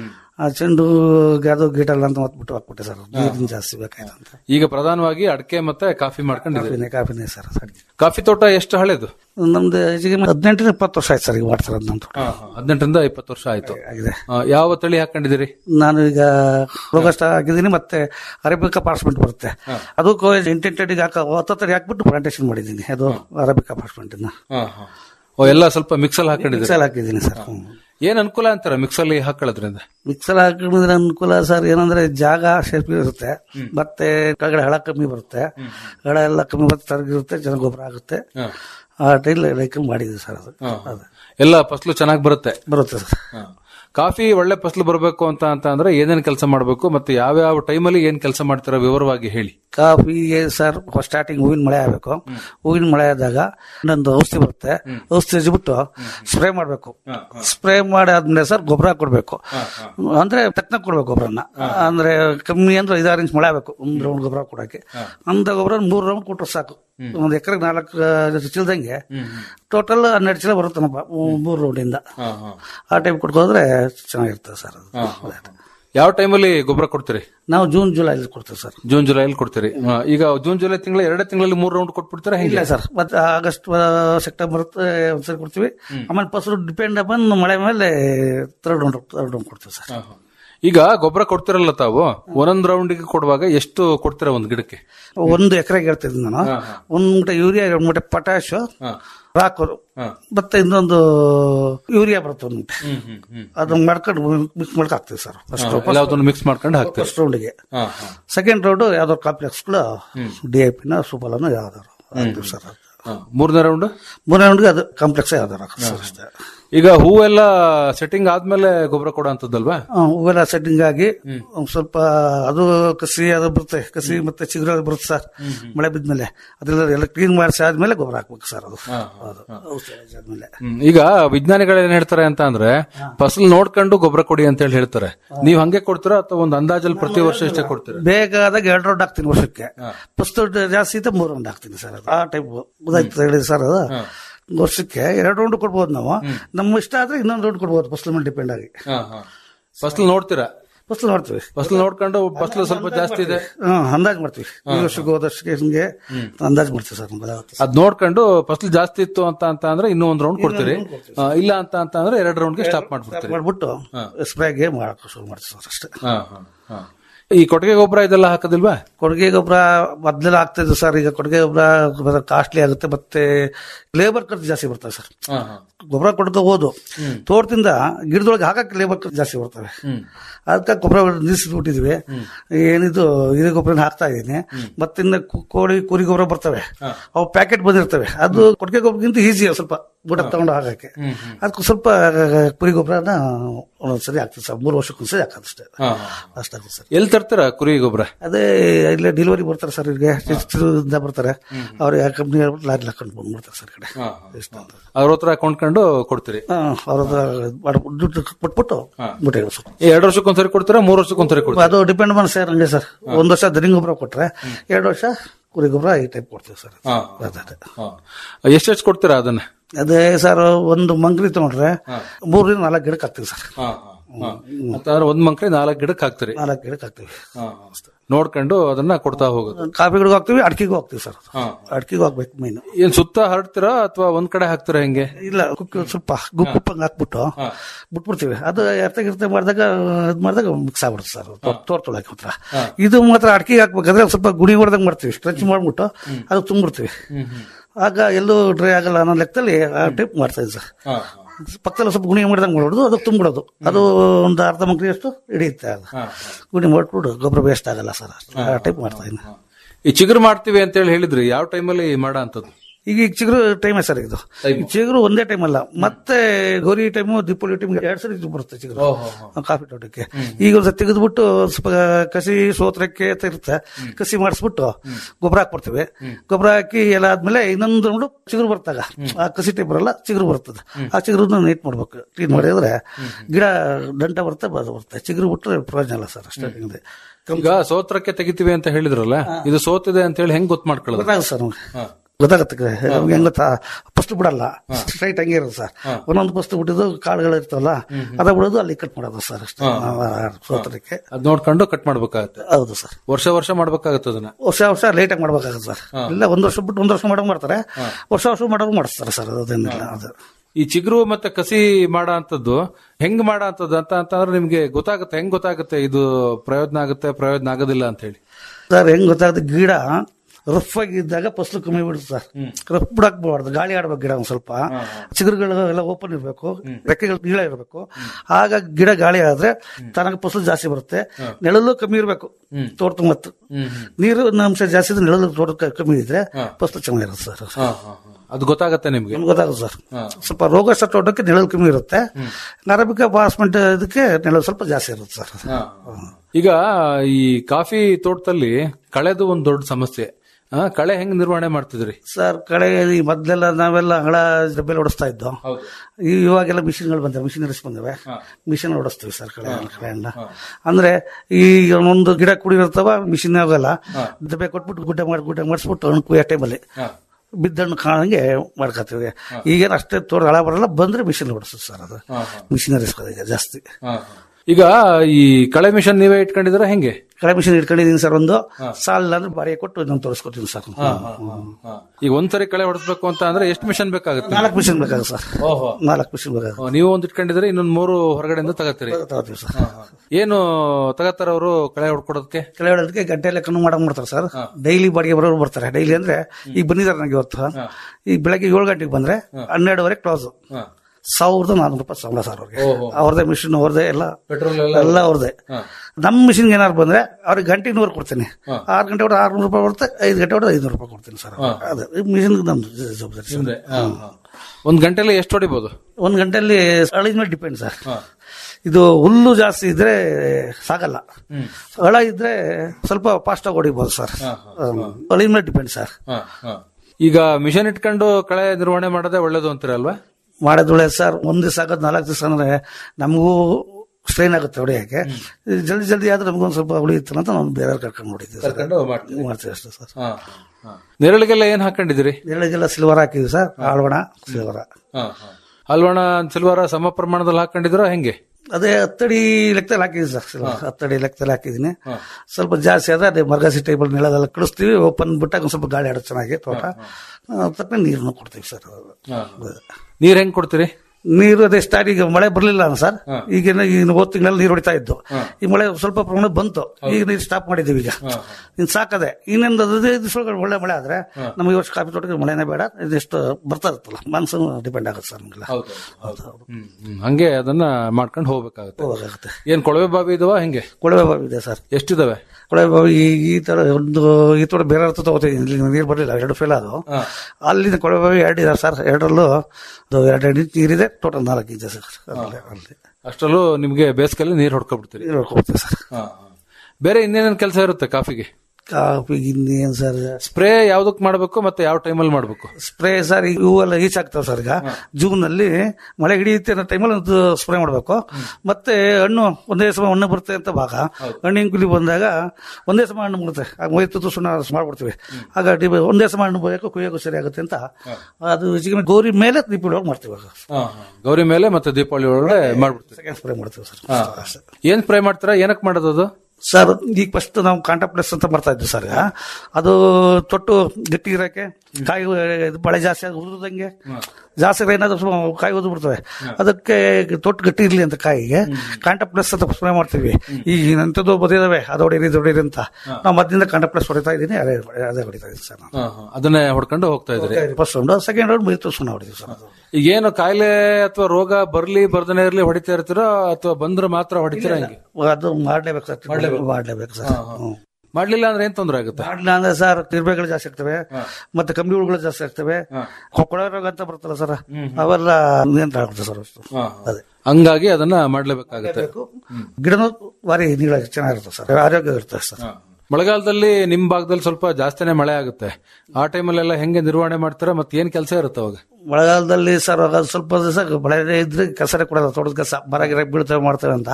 ಆ ಚೆಂಡು ಅದು ಗಿಡಲ್ಲ ಅಂತ ಮತ್ಬಿಟ್ಟು ಹಾಕ್ಬಿಟ್ಟೆ ಸರ್ ನೀರಿನ ಜಾಸ್ತಿ ಬೇಕಾಯ್ತು ಅಂತ ಈಗ ಪ್ರಧಾನವಾಗಿ ಅಡಕೆ ಮತ್ತೆ ಕಾಫಿ ಮಾಡ್ಕೊಂಡಿದ್ದೀರಿ ಕಾಫಿನೇ ಕಾಫಿನೇ ಸರ್ ಕಾಫಿ ತೋಟ ಎಷ್ಟು ಹಳೇದು ನಮ್ದು ಹೆಚ್ಚಿಗೆ ಹದಿನೆಂಟರಿಂದ ಇಪ್ಪತ್ತು ವರ್ಷ ಆಯ್ತು ಸರ್ ಈಗ ಮಾಡ್ತಿರೋದು ನಮ್ದು ಹದಿನೆಂಟರಿಂದ ಇಪ್ಪತ್ತು ವರ್ಷ ಆಯ್ತು ಆಗಿದೆ ಆ, ಯಾವ ತಳಿ ಹಾಕೊಂಡಿದ್ದೀರಿ ನಾನು ಈಗ ರೋಗಷ್ಟ ಹಾಕಿದ್ದೀನಿ ಮತ್ತೆ ಅರೇಬಿಕಾ ಪಾರ್ಸ್ಮೆಂಟ್ ಬರುತ್ತೆ ಅದು ಇಂಟೆಂಟೆಡ್ ಹಾಕ ಹತ್ತತ್ತಡಿ ಹಾಕ್ಬಿಟ್ಟು ಪ್ಲಾಂಟೇಶನ್ ಮಾಡಿದ್ದೀನಿ ಅದು ಅರೇಬಿಕಾ ಪಾರ್ಸ್ಮೆಂಟ್ ಓ ಎಲ್ಲ ಸ್ವಲ್ಪ ಮಿಕ್ಸಲ್ ಹಾಕೊಂಡಿದ್ದೀರಿ ಮಿಕ್ಸಲ್ ಹಾಕಿದ್ದೀನಿ ಸರ್ ಏನ್ ಅನುಕೂಲ ಅಂತಾರ ಮಿಕ್ಸಲ್ಲಿ ಹಾಕೊಳ್ಳೋದ್ರಿಂದ ಮಿಕ್ಸರ್ ಹಾಕಿದ್ರೆ ಅನುಕೂಲ ಸರ್ ಏನಂದ್ರೆ ಜಾಗ ಶೇಪ್ ಇರುತ್ತೆ ಮತ್ತೆ ಕೆಳಗಡೆ ಹಳ ಕಮ್ಮಿ ಬರುತ್ತೆ ಹಳ ಎಲ್ಲ ಕಮ್ಮಿ ಬರುತ್ತೆ ತರಗಿರುತ್ತೆ ಚೆನ್ನಾಗಿ ಗೊಬ್ಬರ ಆಗುತ್ತೆ ಆ ಟೈಲ್ ರೈಕಲ್ ಮಾಡಿದ್ವಿ ಸರ್ ಅದು ಅದು ಎಲ್ಲ ಫಸಲು ಚೆನ್ನಾಗಿ ಬರುತ್ತೆ ಬರುತ್ತೆ ಸರ್ ಕಾಫಿ ಒಳ್ಳೆ ಫಸಲು ಬರಬೇಕು ಅಂತ ಅಂತ ಅಂದ್ರೆ ಏನೇನ್ ಕೆಲಸ ಮಾಡಬೇಕು ಮತ್ತೆ ಯಾವ ಟೈಮಲ್ಲಿ ಏನ್ ಕೆಲಸ ಮಾಡ್ತೀರಾ ವಿವರವಾಗಿ ಹೇಳಿ ಕಾಫಿಗೆ ಸರ್ ಸ್ಟಾರ್ಟಿಂಗ್ ಹೂವಿನ ಮಳೆ ಆಗಬೇಕು ಹೂವಿನ ಮಳೆ ಆದಾಗ ಇನ್ನೊಂದು ಔಷಧಿ ಬರುತ್ತೆ ಔಷಧಿ ಹಚ್ಬಿಟ್ಟು ಸ್ಪ್ರೇ ಮಾಡಬೇಕು ಸ್ಪ್ರೇ ಮಾಡಾದ್ಮೇಲೆ ಸರ್ ಗೊಬ್ಬರ ಕೊಡ್ಬೇಕು ಅಂದ್ರೆ ತಕ್ಕನ ಕೊಡ್ಬೇಕು ಗೊಬ್ಬರನ ಅಂದ್ರೆ ಕಮ್ಮಿ ಅಂದ್ರೆ ಐದಾರು ಇಂಚ್ ಮಳೆ ಆಗಬೇಕು ಒಂದು ರೌಂಡ್ ಗೊಬ್ಬರ ಕೊಡಕ್ಕೆ ಅಂತ ಗೊಬ್ಬರ ಮೂರು ರೌಂಡ್ ಕೊಟ್ಟರೆ ಸಾಕು ಒಂದು ಎಕರೆಗೆ ನಾಲ್ಕು ಚೀಲದಂಗೆ ಟೋಟಲ್ ಹನ್ನೆರಡು ಚೀಲ ಬರುತ್ತೆ ನಮ್ಮ ಮೂರು ರೌಂಡಿಂದ ಆ ಟೈಪ್ ಕೊಟ್ಕೋದ್ರೆ ಚೆನ್ನಾಗಿರ್ತದೆ ಸರ್ ಅದು ಯಾವ ಟೈಮಲ್ಲಿ ಗೊಬ್ಬರ ಕೊಡ್ತೀರಿ ನಾವು ಜೂನ್ ಜುಲೈ ಕೊಡ್ತೇವೆ ಸರ್ ಜೂನ್ ಜುಲೈಲಿ ಕೊಡ್ತೀರಿ ಆ, ಈಗ ಜೂನ್ ಜುಲೈ ತಿಂಗಳ ಎರಡೇ ತಿಂಗಳಲ್ಲಿ ಮೂರು ರೌಂಡ್ ಕೊಟ್ಬಿಡ್ತೀರಾ ಇಲ್ಲ ಹೆಂಗೆ ಸರ್ ಮತ್ತೆ ಆಗಸ್ಟ್ ಆ, ಸೆಪ್ಟೆಂಬರ್ ಆ, ಒಂದ್ಸರಿ ಕೊಡ್ತೀವಿ ಆಮೇಲೆ ಫಸಲು ಡಿಪೆಂಡ್ ಅಪಾನ್ ಮಳೆ ಮೇಲೆ ಥರ್ಡ್ ರೌಂಡ್ ಥರ್ಡ್ ರೌಂಡ್ ಕೊಡ್ತೀವಿ ಸರ್ ಈಗ ಗೊಬ್ಬರ ಕೊಡ್ತಿರಲ್ಲ ತಾವು ಒಂದೊಂದ್ ರೌಂಡಿಗೆ ಕೊಡುವಾಗ ಎಷ್ಟು ಕೊಡ್ತೀರಾ ಒಂದ್ ಗಿಡಕ್ಕೆ ಒಂದು ಎಕರೆಗೆ ಹೇಳ್ತಿದ್ದೀನಿ ನಾನು ಒಂದು ಮೂಟೆ ಯೂರಿಯಾ ಎರಡು ಮೂಟೆ ಪೊಟ್ಯಾಶ್ ರಾಕು ಮತ್ತೆ ಇನ್ನೊಂದು ಯೂರಿಯಾ ಬರುತ್ತೆ ಒಂದು ಮೂಟೆ ಅದನ್ನ ಮಾಡ್ಕೊಂಡು ಮಿಕ್ಸ್ ಮಾಡ್ಕೊಂಡು ಹಾಕ್ತೀವಿ ಸರ್ ಫಸ್ಟ್ ಎಲ್ಲದನ್ನು ಮಿಕ್ಸ್ ಮಾಡ್ಕೊಂಡು ಹಾಕ್ತೀರಿ ಫಸ್ಟ್ ರೌಂಡ್ಗೆ ಸೆಕೆಂಡ್ ರೌಂಡ್ ಯಾವ್ದಾದ್ರು ಕಾಂಪ್ಲೆಕ್ಸ್ಗಳು ಡಿ ಐ ಪಿನ ಸುಬಲನು ಯಾವ್ದಾರು ಹಾಕ್ತೀವಿ ಸರ್ ಅದು. ಮೂರನೇ ರೌಂಡ್ ಮೂರನೇ ರೌಂಡ್ಗೆ ಅದು ಕಾಂಪ್ಲೆಕ್ಸ್ ಯಾವ್ದಾರು ಹಾಕ್ತೀವಿ ಸರ್ ಅಷ್ಟೇ ಈಗ ಹೂವೆಲ್ಲ ಸೆಟ್ಟಿಂಗ್ ಆದ್ಮೇಲೆ ಗೊಬ್ಬರ ಕೊಡೋ ಅಂತದ್ದಲ್ವಾ ಆ, ಹೂವೆಲ್ಲ ಸೆಟ್ಟಿಂಗ್ ಆಗಿ ಒಂದ್ ಸ್ವಲ್ಪ ಅದು ಕಸಿ ಅದು ಬರುತ್ತೆ ಕಸಿ ಮತ್ತೆ ಚಿಗುರು ಅದು ಬರುತ್ತೆ ಸರ್ ಮಳೆ ಬಿದ್ಮೇಲೆ ಅದೆಲ್ಲ ಎಲ್ಲ ಕ್ಲೀನ್ ಮಾಡಿಸಿ ಆದ್ಮೇಲೆ ಗೊಬ್ಬರ ಹಾಕ್ಬೇಕು ಸರ್ ಅದು ಅದು ಔಷಧಿ ಆದ್ಮೇಲೆ ಹ್ಮ್. ಈಗ ವಿಜ್ಞಾನಿಗಳು ಏನ್ ಹೇಳ್ತಾರೆ ಅಂತ ಅಂದ್ರೆ ಫಸಲ್ ನೋಡ್ಕೊಂಡು ಗೊಬ್ಬರ ಕೊಡಿ ಅಂತ ಹೇಳಿ ಹೇಳ್ತಾರೆ ನೀವ್ ಹಂಗೆ ಕೊಡ್ತೀರಾ ಅಥವಾ ಒಂದು ಅಂದಾಜಲ್ಲಿ ಪ್ರತಿ ವರ್ಷ ಇಷ್ಟೇ ಕೊಡ್ತೀರಾ ಬೇಕಾದಾಗ ಎರಡು ರೌಂಡ್ ಹಾಕ್ತೀನಿ ವರ್ಷಕ್ಕೆ ಫಸ್ಟ್ ಜಾಸ್ತಿ ಇದ್ದ ಮೂರು ರೌಂಡ್ ಹಾಕ್ತೀನಿ ಸರ್ ಅದು. ಆ ಟೈಪ್ ಗೊತ್ತಾಯ್ತು ಹೇಳಿ ಸರ್ ಅದು ವರ್ಷಕ್ಕೆ ಎರಡು ರೌಂಡ್ ಕೊಡ್ಬೋದು ನಾವು ನಮ್ಮ ಇಷ್ಟ ಆದ್ರೆ ಇನ್ನೊಂದು ರೌಂಡ್ ಕೊಡ್ಬೋದು ಫಸಲ್ ಮೇಲೆ ಡಿಪೆಂಡ್ ಆಗಿ ಫಸಲ್ ನೋಡ್ತೀರಾ ಫಸಲ್ ನೋಡ್ತೀವಿ ಫಸಲ್ ನೋಡ್ಕೊಂಡು ಫಸಲು ಸ್ವಲ್ಪ ಜಾಸ್ತಿ ಇದೆ ಹ್ಮ್ ಅಂದಾಜ್ ಮಾಡ್ತೀವಿ ಈ ವರ್ಷಕ್ಕೆ ಹೋದ ವರ್ಷಕ್ಕೆ ಹಿಂಗೆ ಅಂದಾಜ್ ಮಾಡ್ತೀವಿ ಸರ್ ನಮ್ಗೆ ಅದಾಗುತ್ತೆ. ಅದ್ ನೋಡ್ಕೊಂಡು ಫಸಲ್ ಜಾಸ್ತಿ ಇತ್ತು ಅಂತ ಅಂತ ಅಂದ್ರೆ ಇನ್ನೂ ಒಂದ್ ರೌಂಡ್ ಕೊಡ್ತೀರಿ ಆ, ಇಲ್ಲ ಅಂತ ಅಂತ ಅಂದ್ರೆ ಎರಡು ರೌಂಡ್ಗೆ ಸ್ಟಾಪ್ ಮಾಡ್ಬಿಡ್ತೀರಿ ಮಾಡ್ಬಿಟ್ಟು ಸ್ಪ್ರೇಗೆ ಮಾಡಕ್ಕೆ ಶುರು ಮಾಡ್ತೀವಿ ಸರ್ ಅಷ್ಟೇ ಹಾ, ಹಾ, ಹಾ. ಈ ಕೊಟ್ಟಿಗೆ ಗೊಬ್ಬರ ಇದೆಲ್ಲ ಹಾಕೋದಿಲ್ವಾ ಕೊಡುಗೆ ಗೊಬ್ಬರ ಮೊದ್ಲೆಲ್ಲ ಆಗ್ತಿದ್ದು ಸರ್ ಈಗ ಕೊಡುಗೆ ಗೊಬ್ಬರ ಕಾಸ್ಟ್ಲಿ ಆಗುತ್ತೆ ಮತ್ತೆ ಲೇಬರ್ ಖರ್ಚು ಜಾಸ್ತಿ ಬರ್ತವೆ ಸರ್ ಗೊಬ್ಬರ ಕೊಡ್ತಾ ಹೋದು ತೋಟದಿಂದ ಗಿಡದೊಳಗೆ ಹಾಕಕ್ಕೆ ಲೇಬರ್ ಖರ್ಚು ಜಾಸ್ತಿ ಬರ್ತವೆ ಅದಕ್ಕೆ ಗೊಬ್ಬರ ನಿಲ್ಲಿಸ್ಬಿಟ್ಟಿದ್ವಿ ಏನಿದು ಹಿರಿ ಗೊಬ್ಬರ ಹಾಕ್ತಾ ಇದ್ದೀನಿ ಮತ್ತಿನ್ನ ಕು- ಕೋಳಿ ಕುರಿ ಗೊಬ್ಬರ ಬರ್ತವೆ ಅವು ಪ್ಯಾಕೆಟ್ ಬಂದಿರ್ತವೆ ಅದು ಕೊಟ್ಟಿಗೆ ಗೊಬ್ಬರಕ್ಕಿಂತ ಈಸಿ ಸ್ವಲ್ಪ ಬುಡ ತಗೊಂಡು ಹಾಕಕ್ಕೆ ಅದಕ್ಕೆ ಸ್ವಲ್ಪ ಕುರಿ ಗೊಬ್ಬರನ ಒಂದೊಂದ್ಸರಿ ಹಾಕ್ತೀವಿ ಸರ್ ಮೂರು ವರ್ಷಕ್ಕೊಂದ್ಸರಿ ಹಾಕೋದಷ್ಟೇ ಅಷ್ಟಾಗುತ್ತೆ ಸರ್ ಎಲ್ಲಿ ತರ್ತೀರಾ ಕುರಿ ಗೊಬ್ಬರ ಅದೇ ಇಲ್ಲೇ ಡೆಲಿವರಿ ಬರ್ತಾರೆ ಸರ್ ಇವ್ರಿಗೆ ಚಿತ್ರದಿಂದ ಬರ್ತಾರೆ ಅವ್ರಿಗೆ ಕಂಪ್ನಿ ಲಾರಿ ಹಾಕೊಂಡು ಬಂದ್ಬಿಡ್ತಾರೆ ಸರ್ ಈ ಕಡೆ ಎಷ್ಟು ಅಂತ. ಅವ್ರ ಹತ್ರ ಕೊಂಡ್ಕೊಂಡು ಕೊಡ್ತೀರಿ ಹಾ, ಅವ್ರ ಹತ್ರ ಮಾಡ್ಬಿಟ್ಟು ದುಡ್ಡು ಕೊಟ್ಬಿಟ್ಟು ಮುಟ್ಟೆ ಇಳಿಸೋದು. ಈ ಎರಡು ವರ್ಷಕ್ಕೊಂದ್ಸರಿ ಕೊಡ್ತೀರಾ ಮೂರು ವರ್ಷಕ್ಕೊಂದ್ಸರಿ ಕೊಡ್ತೀರಾ ಅದು ಡಿಪೆಂಡ್ ಮಾಡಿ ಸರ್ ಹಂಗೆ ಸರ್ ಒಂದ್ ವರ್ಷ ದನಿ ಗೊಬ್ಬರ ಕೊಟ್ರೆ ಎರಡು ವರ್ಷ ಕುರಿ ಗೊಬ್ಬರ ಈ ಟೈಪ್ ಕೊಡ್ತೀವಿ ಸರ್ ಹಾ. ಅದೇ, ಅದೇ. ಎಷ್ಟೆಷ್ಟು ಕೊಡ್ತೀರಾ ಅದನ್ನ ಅದೇ ಸರ್ ಒಂದು ಮಂಕ್ರಿ ತಗೊಂಡ್ರೆ ಮೂರರಿಂದ ನಾಲ್ಕು ಗಿಡಕ್ಕೆ ಹಾಕ್ತೀವಿ ಸರ್ ಅಂತಂದ್ರೆ ಒಂದ್ ಮಂಕ್ರಿ ನಾಲ್ಕು ಗಿಡಕ್ಕೆ ಹಾಕ್ತೀರಿ ನಾಲ್ಕು ಗಿಡಕ್ಕೆ ಹಾಕ್ತೀವಿ ನೋಡ್ಕೊಂಡು ಅದನ್ನ ಕೊಡ್ತಾ ಹೋಗೋದು ಕಾಫಿ ಗಿಡಕ್ಕೆ ಹಾಕ್ತೀವಿ ಅಡಿಕೆಗೂ ಹಾಕ್ತೀವಿ ಸರ್ ಅಡಿಕೆಗೂ ಹಾಕ್ಬೇಕು ಮೈನ್ ಏನ್ ಸುತ್ತ ಹರಡ್ತೀರಾ ಅಥವಾ ಒಂದ್ ಕಡೆ ಹಾಕ್ತೀರಾ ಹೆಂಗೆ ಇಲ್ಲ ಕುಕ್ಕಿ ಒಂದ್ ಸ್ವಲ್ಪ ಗುಪ್ಪಂಗ್ ಹಾಕ್ಬಿಟ್ಟು ಬಿಟ್ಬಿಡ್ತೀವಿ ಅದು ಎರ್ತ ಗಿರ್ತ ಮಾಡಿದಾಗ ಇದ್ ಮಾಡಿದಾಗ ಮಿಕ್ಸ್ ಆಗ್ಬಿಡುತ್ತೆ ಸರ್ ತೋರ್ ತೊಳಕ್ ಹತ್ರ ಇದು ಮಾತ್ರ ಅಡಿಕೆ ಹಾಕ್ಬೇಕಾದ್ರೆ ಒಂದ್ ಸ್ವಲ್ಪ ಗುಡಿ ಹೊಡೆದಂಗ್ ಮಾಡ್ತೀವಿ ಸ್ಟ್ರೆಚ್ ಮಾಡ್ಬಿಟ್ಟು ಅದು ತುಂಬಿಡ್ತೀವಿ ಆಗ ಎಲ್ಲೂ ಡ್ರೈ ಆಗಲ್ಲ ಅನ್ನೋ ಲೆಕ್ಕದಲ್ಲಿ ಆ ಟೈಪ್ ಮಾಡ್ತಾ ಇದ್ವಿ ಸರ್ ಪಕ್ಕದಲ್ಲಿ ಸ್ವಲ್ಪ ಗುಣಿ ಮಾಡಿದಂಗೆ ಮಾಡ್ಬಿಡೋದು ಅದು ತುಂಬಿಡೋದು ಅದು ಒಂದು ಅರ್ಧ ಮಂಕ್ರಿ ಅಷ್ಟು ಹಿಡಿಯುತ್ತೆ ಅದು ಗುಣಿ ಮಾಡ್ಬಿಟ್ಟು ಗೊಬ್ಬರ ವೇಸ್ಟ್ ಆಗಲ್ಲ ಸರ್ ಆ ಟೈಪ್ ಮಾಡ್ತಾ ಇದ್ದೀನಿ ಈ ಚಿಗುರು ಮಾಡ್ತೀವಿ ಅಂತ ಹೇಳಿ ಹೇಳಿದ್ರಿ ಯಾವ ಟೈಮಲ್ಲಿ ಮಾಡ ಅಂತದ್ದು ಈಗ ಈಗ ಚಿಗುರು ಟೈಮೇ ಸರ್ ಇದು ಈ ಚಿಗುರು ಒಂದೇ ಟೈಮ್ ಅಲ್ಲ ಮತ್ತೆ ಗೌರಿ ಟೈಮು ದೀಪಾವಳಿ ಟೈಮ್ ಎರಡ್ ಸರಿ ಇದು ಬರುತ್ತೆ ಚಿಗುರು ಕಾಫಿ ತೋಟಕ್ಕೆ ಈಗ ಒಂದ್ಸಲ ತೆಗೆದ್ಬಿಟ್ಟು ಸ್ವಲ್ಪ ಕಸಿ ಸೋತ್ರಕ್ಕೆ ಅಂತ ಇರುತ್ತೆ ಕಸಿ ಮಾಡಿಸ್ಬಿಟ್ಟು ಗೊಬ್ಬರ ಹಾಕ್ಬಿಡ್ತೀವಿ ಗೊಬ್ಬರ ಹಾಕಿ ಎಲ್ಲ ಆದ್ಮೇಲೆ ಇನ್ನೊಂದು ರೌಂಡು ಚಿಗುರು ಬರ್ತಾಗ ಆ ಕಸಿ ಟೈಪ್ ಬರಲ್ಲ ಚಿಗುರು ಬರ್ತದೆ ಆ ಚಿಗುರನ್ನ ನೀಟ್ ಮಾಡ್ಬೇಕು ಕ್ಲೀನ್ ಮಾಡಿದ್ರೆ ಗಿಡ ದಂಟ ಬರುತ್ತೆ ಬದು ಬರುತ್ತೆ ಚಿಗುರು ಬಿಟ್ರೆ ಪ್ರಯೋಜನ ಇಲ್ಲ ಸರ್ ಅಷ್ಟೇ ಹಿಂದೆ. ಈಗ ಸೋತ್ರಕ್ಕೆ ತೆಗಿತೀವಿ ಅಂತ ಹೇಳಿದ್ರಲ್ಲ ಇದು ಸೋತಿದೆ ಅಂತ ಹೇಳಿ ಹೆಂಗ್ ಗೊತ್ತು ಮಾಡ್ಕೊಳ್ಳೋದು ಗೊತ್ತಾಗುತ್ತೆ ಸರ್ ನಮ್ಗೆ ಗೊತ್ತಾಗುತ್ತೆ ನಮ್ಗೆ ಹೆಂಗ್ ಗೊತ್ತಾ ಫಸ್ಟ್ ಬಿಡಲ್ಲ ಸ್ಟ್ರೈಟ್ ಹಂಗೆ ಇರುತ್ತೆ ಸರ್ ಒಂದೊಂದು ಫಸ್ಟ್ ಬಿಟ್ಟಿದ್ದು ಕಾಳುಗಳು ಇರ್ತಾವಲ್ಲ ಅದ ಬಿಡೋದು ಅಲ್ಲಿ ಕಟ್ ಮಾಡೋದು ಸರ್ ಅಷ್ಟೇ ಸೋತ್ರಕ್ಕೆ ಅದ್ ನೋಡ್ಕೊಂಡು ಕಟ್ ಮಾಡ್ಬೇಕಾಗತ್ತೆ ಹೌದು ಸರ್ ವರ್ಷ ವರ್ಷ ಮಾಡ್ಬೇಕಾಗತ್ತೆ ಅದನ್ನ ವರ್ಷ ವರ್ಷ ಲೇಟಾಗಿ ಮಾಡ್ಬೇಕಾಗುತ್ತೆ ಸರ್ ಇಲ್ಲ ಒಂದ್ ವರ್ಷ ಬಿಟ್ಟು ಒಂದ್ ವರ್ಷ ಮಾಡೋದು ಮಾಡ್ತಾರೆ ವರ್ಷ ವರ್ಷ ಮಾಡೋದು ಮಾಡಿಸ್ತಾರೆ ಸರ್ ಅದೇನಿಲ್ಲ ಅದು ಈ ಚಿಗುರು ಮತ್ತೆ ಕಸಿ ಮಾಡೋ ಅಂತದ್ದು ಹೆಂಗ್ ಮಾಡೋ ಅಂತದ್ದು ಅಂತ ಅಂತಂದ್ರೆ ನಿಮ್ಗೆ ಗೊತ್ತಾಗುತ್ತೆ ಹೆಂಗ್ ಗೊತ್ತಾಗುತ್ತೆ ಇದು ಪ್ರಯೋಜನ ಆಗುತ್ತೆ ಪ್ರಯೋಜನ ಆಗೋದಿಲ್ಲ ಅಂತ ಹೇಳಿ ಸರ್ ಹೆಂಗ್ ಗೊತ್ತಾಗುತ್ತೆ ಗಿಡ ರಫ್ ಆಗಿದ್ದಾಗ ಫಸಲು ಕಮ್ಮಿ ಬಿಡುತ್ತೆ ಸರ್ ರಫ್ ಬಿಡಕ್ಬಾರ್ದು ಗಾಳಿ ಆಡ್ಬೇಕು ಗಿಡ ಒಂದ್ ಸ್ವಲ್ಪ ಚಿಗುರುಗಳು ಎಲ್ಲ ಓಪನ್ ಇರಬೇಕು ರೆಕ್ಕೆಗಳು ನೀಳ ಇರಬೇಕು ಆಗ ಗಿಡ ಗಾಳಿ ಆದ್ರೆ ತನಗೆ ಫಸಲು ಜಾಸ್ತಿ ಬರುತ್ತೆ ನೆಳಲು ಕಮ್ಮಿ ಇರಬೇಕು ತೋಟ ಮತ್ತು ನೀರು ಅಂಶ ಜಾಸ್ತಿ ಇದ್ರೆ ನೆಳಲು ತೋಟ ಕಮ್ಮಿ ಇದ್ರೆ ಫಸಲು ಚೆನ್ನಾಗಿರುತ್ತೆ ಸರ್ ಅದು ಗೊತ್ತಾಗತ್ತೆ ನಿಮ್ಗೆ ನಿಮ್ಗೆ ಗೊತ್ತಾಗುತ್ತೆ ಸರ್ ಸ್ವಲ್ಪ ರೋಗ ತೋಟಕ್ಕೆ ನೆಳಲು ಕಮ್ಮಿ ಇರುತ್ತೆ ನರಬಿಕ ಬಾಸ್ಮೆಂಟ್ ಇದಕ್ಕೆ ನೆಳಲು ಸ್ವಲ್ಪ ಜಾಸ್ತಿ ಇರುತ್ತೆ ಸರ್ ಈಗ ಈ ಕಾಫಿ ತೋಟದಲ್ಲಿ ಕಳೆದು ಒಂದ್ ದೊಡ್ಡ ಸಮಸ್ಯೆ ಆ, ಕಳೆ ಹೆಂಗ್ ನಿರ್ವಹಣೆ ಮಾಡ್ತಿದ್ರಿ ಸರ್ ಕಡೆ ಈ ಮೊದ್ಲೆಲ್ಲ ನಾವೆಲ್ಲ ಹಳ ಡಬ್ಬೆಲ್ಲ ಓಡಿಸ್ತಾ ಇದ್ದೋ ಈ- ಇವಾಗೆಲ್ಲ ಮಿಷಿನ್ಗಳು ಬಂದವೆ ಮಿಷಿನರೀಸ್ ಬಂದವೆ ಮಿಷಿನ್ ಓಡಿಸ್ತೀವಿ ಸರ್ ಕಳೆ ಕಳೆಯನ್ನ ಅಂದ್ರೆ ಈ ಒಂದು ಗಿಡ ಕುಡಿದಿರ್ತಾವ ಮಿಷಿನ್ ಆಗಲ್ಲ ಡಬ್ಬೆ ಕೊಟ್ಬಿಟ್ಟು ಗುಡ್ಡ ಮಾಡಿ ಗುಡ್ಡ ಮಾಡಿಸ್ಬಿಟ್ಟು ಹಣ್ಣು ಕುಯ್ಯೋ ಟೈಮಲ್ಲಿ ಬಿದ್ದಣ್ಣು ಕಾಣಂಗೆ ಮಾಡ್ಕೊತೀವಿ ಈಗೇನು ಅಷ್ಟೇ ತೋಟ ಹಳ ಬರಲ್ಲ ಬಂದ್ರೆ ಮಿಷಿನ್ ಓಡಿಸ್ತದೆ ಸರ್ ಅದು ಮಿಷಿನರೀಸ್ ಈಗ ಜಾಸ್ತಿ ಈಗ ಈ ಕಳೆ ಮಿಷನ್ ನೀವೇ ಇಟ್ಕೊಂಡಿದ್ರ ಹೆಂಗೆ ಕಳೆ ಮಿಷಿನ್ ಇಟ್ಕೊಂಡಿದ್ದೀನಿ ಸರ್ ಒಂದು ಸಾಲ ಅಂದ್ರೆ ಬಾರಿ ಕೊಟ್ಟು ನಾನು ತೋರಿಸ್ಕೊತೀನಿ ಸರ್ ಈಗ ಒಂದ್ಸರಿ ಕಳೆ ಹೊಡೆಸ್ಬೇಕು ಅಂತ ಅಂದ್ರೆ ಎಷ್ಟು ಮಿಷನ್ ಬೇಕಾಗುತ್ತೆ ನಾಲ್ಕು ಮಿಷಿನ್ ಬೇಕಾಗುತ್ತೆ ಸರ್ ನಾಲ್ಕು ಮಿಷಿನ್ ಬೇಕಾಗುತ್ತೆ ಓ, ನೀವು ಒಂದ್ ಇಟ್ಕೊಂಡಿದ್ರೆ ಇನ್ನೊಂದ್ ಮೂರು ಹೊರಗಡೆಯಿಂದ ತಗತ್ತೀರಿ ತಗೋತೀವಿ ಸರ್ ಏನು ತಗತ್ತಾರ ಅವರು ಕಳೆ ಹೊಡ್ಕೊಡೋದಕ್ಕೆ ಕೆಲ ಹೇಳೋದಕ್ಕೆ ಗಂಟೆ ಲೆಕ್ಕನು ಮಾಡಕ್ ಮಾಡ್ತಾರೆ ಸರ್ ಡೈಲಿ ಬಾಡಿಗೆ ಬರೋರು ಬರ್ತಾರೆ ಡೈಲಿ ಅಂದ್ರೆ ಈಗ ಬಂದಿದ್ದಾರೆ ನನಗೆ ಇವತ್ತು ಈಗ ಬೆಳಗ್ಗೆ ಏಳು ಗಂಟೆಗೆ ಬಂದ್ರೆ ಹನ್ನೆರಡುವರೆ ಕ್ಲೋಸ್ ಸಾವಿರದ ನಾನ್ನೂರು ರೂಪಾಯಿ ಸಂಬಳ ಸರ್ ಅವ್ರಿಗೆ ಅವ್ರದೇ ಮಿಷಿನ್ ಅವ್ರದೇ ಎಲ್ಲ ಪೆಟ್ರೋಲ್ ಎಲ್ಲ ಅವ್ರದೇ ನಮ್ಮ ಮಿಷಿನ್ ಏನಾದ್ರು ಬಂದ್ರೆ ಅವ್ರಿಗೆ ಗಂಟೆಗೆ ನೂರು ಕೊಡ್ತೀನಿ ಆರು ಗಂಟೆ ಹೊಡೆದು ಆರ್ನೂರು ರೂಪಾಯಿ ಬರುತ್ತೆ ಐದು ಗಂಟೆ ಹೊಡೆದು ಐನೂರು ರೂಪಾಯಿ ಕೊಡ್ತೀನಿ ಸರ್ ಅದೇ ಮಿಷಿನ್ ನಮ್ದು ಜವಾಬ್ದಾರಿ ಸರ್. ಒಂದ್ ಗಂಟೆಲಿ ಎಷ್ಟು ಹೊಡಿಬಹುದು ಒಂದ್ ಗಂಟೆಯಲ್ಲಿ ಹಳಿದ ಮೇಲೆ ಡಿಪೆಂಡ್ ಸರ್ ಇದು ಹುಲ್ಲು ಜಾಸ್ತಿ ಇದ್ರೆ ಸಾಗಲ್ಲ ಹಳ ಇದ್ರೆ ಸ್ವಲ್ಪ ಫಾಸ್ಟ್ ಆಗಿ ಹೊಡಿಬೋದು ಸರ್ ಹಳಿದ ಮೇಲೆ ಡಿಪೆಂಡ್ ಸರ್ ಈಗ ಮಿಷನ್ ಇಟ್ಕೊಂಡು ಕಳೆ ನಿರ್ವಹಣೆ ಮಾಡೋದೇ ಒಳ್ಳೇದು ಅಂತೀರಲ್ವಾ ಮಾಡೋದು ಒಳ್ಳೆ ಸರ್ ಒಂದ್ ದಿವಸ ಆಗೋದು ನಾಲ್ಕು ದಿವಸ ಅಂದ್ರೆ ನಮಗೂ ಸ್ಟ್ರೈನ್ ಆಗುತ್ತೆ ಹೊಡೆಯಕ್ಕೆ ಜಲ್ದಿ ಜಲ್ದಿ ಆದ್ರೆ ನಮಗೊಂದು ಸ್ವಲ್ಪ ಉಳಿಯುತ್ತೆ ಅಂತ ನಾವು ಬೇರೆ ಕರ್ಕೊಂಡು ಹೊಡಿತೀವಿ ಸರ್ ಕರ್ಕೊಂಡು ಮಾಡ್ತೀವಿ. ಮಾಡ್ತೀವಿ ಅಷ್ಟೇ ಸರ್ ನೆರಳಿಗೆಲ್ಲ ಏನ್ ಹಾಕೊಂಡಿದಿರಿ ನೆರಳಿಗೆಲ್ಲ ಸಿಲ್ವರ್ ಹಾಕಿದ್ವಿ ಸರ್ ಆಳ್ವಣ ಸಿಲ್ವರ ಹಲ್ವಣ ಸಿಲ್ವರ ಸಮ ಪ್ರಮಾಣದಲ್ಲಿ ಹಾಕೊಂಡಿದ್ರ ಹೆಂಗೆ ಅದೇ ಹತ್ತಡಿ ಲೆಕ್ಕದಲ್ಲಿ ಹಾಕಿದ್ವಿ ಸರ್ ಸಿಲ್ವರ್ ಹತ್ತಡಿ ಲೆಕ್ಕದಲ್ಲಿ ಹಾಕಿದೀನಿ ಸ್ವಲ್ಪ ಜಾಸ್ತಿ ಆದ್ರೆ ಅದೇ ಮರ್ಗಾಸಿ ಟೈಬಲ್ ನೆಲದೆಲ್ಲ ಕಳಿಸ್ತೀವಿ ಓಪನ್ ಬಿಟ್ಟಾಗ ಒಂದ್ ಸ್ವಲ್ಪ ಗಾಳಿ ಆಡೋದು ಚೆನ್ನಾಗಿ ತೋಟ ತಕ್ಕ ನೀರನ್ನು ಕೊಡ್ತೀವಿ ಸರ್ ನೀರ್ ಹೆಂಗ್ ಕೊಡ್ತೀರಿ ನೀರು ಅದೇ ಸ್ಟಾರ್ಟ್ ಈಗ ಮಳೆ ಬರ್ಲಿಲ್ಲ ಸರ್ ಈಗ ಈಗ ಹೋದ್ ತಿಂಗಳಲ್ಲಿ ನೀರು ಹೊಡಿತಾ ಇದ್ದು ಈ ಮಳೆ ಸ್ವಲ್ಪ ಪ್ರಮಾಣ ಬಂತು ಈಗ ನೀರು ಸ್ಟಾಪ್ ಮಾಡಿದೀವಿ ಈಗ ಇನ್ ಸಾಕದೆ ಇನ್ನೊಂದು ಹದಿನೈದು ದಿವಸ ಒಳ್ಳೆ ಮಳೆ ಆದ್ರೆ ನಮಗೆ ಈ ವರ್ಷ ಕಾಫಿ ತೋಟಕ್ಕೆ ಮಳೆನೇ ಬೇಡ ಇದೆಷ್ಟು ಬರ್ತಾ ಇರುತ್ತಲ್ಲ ಮನ್ಸೂನ್ ಡಿಪೆಂಡ್ ಆಗುತ್ತೆ ಸರ್ ನಮ್ಗೆಲ್ಲ ಹ್ಮ್, ಹ್ಮ್. ಹಂಗೆ ಅದನ್ನ ಮಾಡ್ಕೊಂಡು ಹೋಗ್ಬೇಕಾಗುತ್ತೆ ಹೋಗಾಗುತ್ತೆ ಏನ್ ಕೊಳವೆ ಬಾವಿ ಇದಾವ ಹೆಂಗೆ ಕೊಳವೆ ಬಾವಿ ಇದೆ ಸರ್ ಎಷ್ಟಿದಾವೆ ಕೊಳವೆ ಬಾವಿ ಈ- ಈ ತರ ಒಂದು ಈ ತರ ಬೇರೆ ಹತ್ರ ತಗೋತೀನಿ ಇಲ್ಲಿ ನೀರು ಬರಲಿಲ್ಲ ಎರಡು ಫೇಲ್ ಅದು ಅಲ್ಲಿಂದ ಕೊಳವೆ ಬಾವಿ ಎರಡು ಇದೆ ಸರ್ ಎರಡರಲ್ಲೂ ಅದು ಎರಡು ಎರಡು ಇಂಚ್ ನೀರಿದೆ ಟೋಟಲ್ ನಾಲ್ಕು ಇಂಚ್ ಸರ್ ಅಲ್ಲಿ ಅಲ್ಲಿ ಅಷ್ಟರಲ್ಲೂ ನಿಮ್ಗೆ ಬೇಸಿಗೆಯಲ್ಲಿ ನೀರ್ ಹೊಡ್ಕೊಬಿಡ್ತೀರಿ ನೀರು ಹೊಡ್ಕೊಡ್ತೀವಿ ಸರ್ ಬೇರೆ ಇನ್ನೇನೇನ್ ಕೆಲಸ ಇರುತ್ತೆ ಕಾಫಿಗೆ ಕಾಫಿ ಇನ್ನೇನ್ ಸರ್ ಸ್ಪ್ರೇ ಯಾವ್ದಕ್ ಮಾಡ್ಬೇಕು ಮತ್ತೆ ಯಾವ ಟೈಮಲ್ಲಿ ಮಾಡ್ಬೇಕು ಸ್ಪ್ರೇ ಸರ್ ಈಗ ಹೂವೆಲ್ಲ ಈಚ್ ಆಗ್ತಾವೆ ಸರ್ ಈಗ ಜೂನ್ ನಲ್ಲಿ ಮಳೆ ಹಿಡಿಯುತ್ತೆ ಅನ್ನೋ ಟೈಮಲ್ಲಿ ಒಂದು ಸ್ಪ್ರೇ ಮಾಡಬೇಕು ಮತ್ತೆ ಹಣ್ಣು ಒಂದೇ ಸಮ ಹಣ್ಣು ಬರುತ್ತೆ ಅಂತ ಭಾಗ ಹಣ್ಣಿನ ಕುಲಿ ಬಂದಾಗ ಒಂದೇ ಸಮ ಹಣ್ಣು ಬರುತ್ತೆ ಆಗ ಮೊಯ್ತು ಸುಣ್ಣ ಮಾಡ್ಬಿಡ್ತೀವಿ ಆಗ ಡಿ- ಒಂದೇ ಸಮ ಹಣ್ಣು ಬೇಕು ಕುಯ್ಯೋಕೆ ಸರಿ ಆಗುತ್ತೆ ಅಂತ ಅದು ಹೆಚ್ಚಿಗೆ ಗೌರಿ ಮೇಲೆ ದೀಪಾವಳಿ ಒಳಗೆ ಮಾಡ್ತೀವಿ ಗೌರಿ ಮೇಲೆ ಮತ್ತೆ ದೀಪಾವಳಿ ಒಳಗಡೆ ಮಾಡ್ಬಿಡ್ತೀರಿ ಸೆಕೆಂಡ್ ಸ್ಪ್ರೇ ಮಾಡ್ತೀವಿ ಸರ್ ಅಷ್ಟೇ. ಏನ್ ಸ್ಪ್ರೇ ಮಾಡ್ತೀರಾ ಏನಕ್ ಮಾಡೋದು ಅದು ಸರ್ ಈಗ ಫಸ್ಟ್ ನಾವು ಕಾಂಟಾಪ್ಲೆಸ್ ಅಂತ ಬರ್ತಾ ಇದ್ವಿ ಸರ್ ಅದು ತೊಟ್ಟು ಗಟ್ಟಿ ಇರಕ್ಕೆ ಕಾಯಿ ಇದು ಮಳೆ ಜಾಸ್ತಿ ಆಗಿ ಉದುರ್ದಂಗೆ ಜಾಸ್ತಿ ಏನಾದ್ರು ಸ್ವಲ್ಪ ಕಾಯಿ ಉದುರು ಬಿಡ್ತವೆ ಅದಕ್ಕೆ ತೊಟ್ಟು ಗಟ್ಟಿ ಇರ್ಲಿ ಅಂತ ಕಾಯಿಗೆ ಕಾಂಟಾಪ್ಲೆಸ್ ಅಂತ ಸ್ಪ್ರೇ ಮಾಡ್ತೀವಿ ಈಗ ಇಂಥದ್ದು ಬದಿದಾವೆ ಅದು ಹೊಡೀರಿ ಇದು ಹೊಡೀರಿ ಅಂತ ನಾವು ಮೊದಲಿಂದ ಕಾಂಟಾಪ್ಲೆಸ್ ಹೊಡಿತಾ ಇದ್ದೀನಿ ಅದೇ ಅದೇ ಹೊಡಿತಾ ಇದ್ದೀನಿ ಸರ್ ನಾನು ಅದನ್ನೇ ಹೊಡ್ಕೊಂಡು ಹೋಗ್ತಾ ಇದ್ರಿ ಫಸ್ಟ್ ರೌಂಡ್ ಸೆಕೆಂಡ್ ರೌಂಡ್ ಮೈ ಸುಣ್ಣ ಹೊಡಿತೀವಿ ಸರ್ ಅದು ಈಗ ಏನು ಕಾಯಿಲೆ ಅಥವಾ ರೋಗ ಬರ್ಲಿ ಬರ್ದನೆ ಇರ್ಲಿ ಹೊಡಿತಾ ಇರ್ತೀರೋ ಅಥವಾ ಬಂದ್ರೆ ಮಾತ್ರ ಹೊಡಿತೀರಾ ಹೆಂಗೆ ಅದು ಮಾಡ್ಲೇಬೇಕು ಸರ್ ಮಾಡ್ಲೇಬೇಕು ಸರ್ ಹ್ಮ್. ಮಾಡ್ಲಿಲ್ಲ ಅಂದ್ರೆ ಏನ್ ತೊಂದ್ರೆ ಆಗುತ್ತೆ ಮಾಡ್ಲಿಲ್ಲ ಅಂದ್ರೆ ಸರ್ ತಿರ್ಬೇಗಳು ಜಾಸ್ತಿ ಆಗ್ತವೆ ಮತ್ತೆ ಕಂಬಿ ಹುಳುಗಳು ಜಾಸ್ತಿ ಆಗ್ತವೆ ಕೊಳ ರೋಗ ಅಂತ ಬರ್ತಲ್ಲ ಸರ್ ಅವೆಲ್ಲ ನಿಯಂತ್ರಣ ಆಗುತ್ತೆ ಸರ್ ಅಷ್ಟು ಅದೇ ಹಂಗಾಗಿ ಅದನ್ನ ಮಾಡ್ಲೇಬೇಕಾಗುತ್ತೆ ಗಿಡನೂ ಭಾರಿ ನೀಳ ಚೆನ್ನಾಗಿರುತ್ತೆ ಸರ್ ಆರೋಗ್ಯ ಇರುತ್ತೆ ಸರ್ ಮಳೆಗಾಲದಲ್ಲಿ ನಿಮ್ ಭಾಗದಲ್ಲಿ ಸ್ವಲ್ಪ ಜಾಸ್ತಿನೇ ಮಳೆ ಆಗುತ್ತೆ ಆ ಟೈಮಲ್ಲೆಲ್ಲ ಹೆಂಗೆ ನಿರ್ವಹಣೆ ಮಾಡ್ತೀರಾ ಮತ್ತೆ ಏನ್ ಕೆಲಸ ಇರುತ್ತೆ ಅವಾಗ ಮಳೆಗಾಲದಲ್ಲಿ ಸರ್ ಆಗ ಸ್ವಲ್ಪ ದಿವಸ ಮಳೆ ಇದ್ರೆ ಕಸರೇ ಕೊಡಲ್ಲ ತೋಟದ ಕಸ ಮರ ಗಿರ ಬೀಳ್ತೇವೆ ಮಾಡ್ತೇವೆ ಅಂತ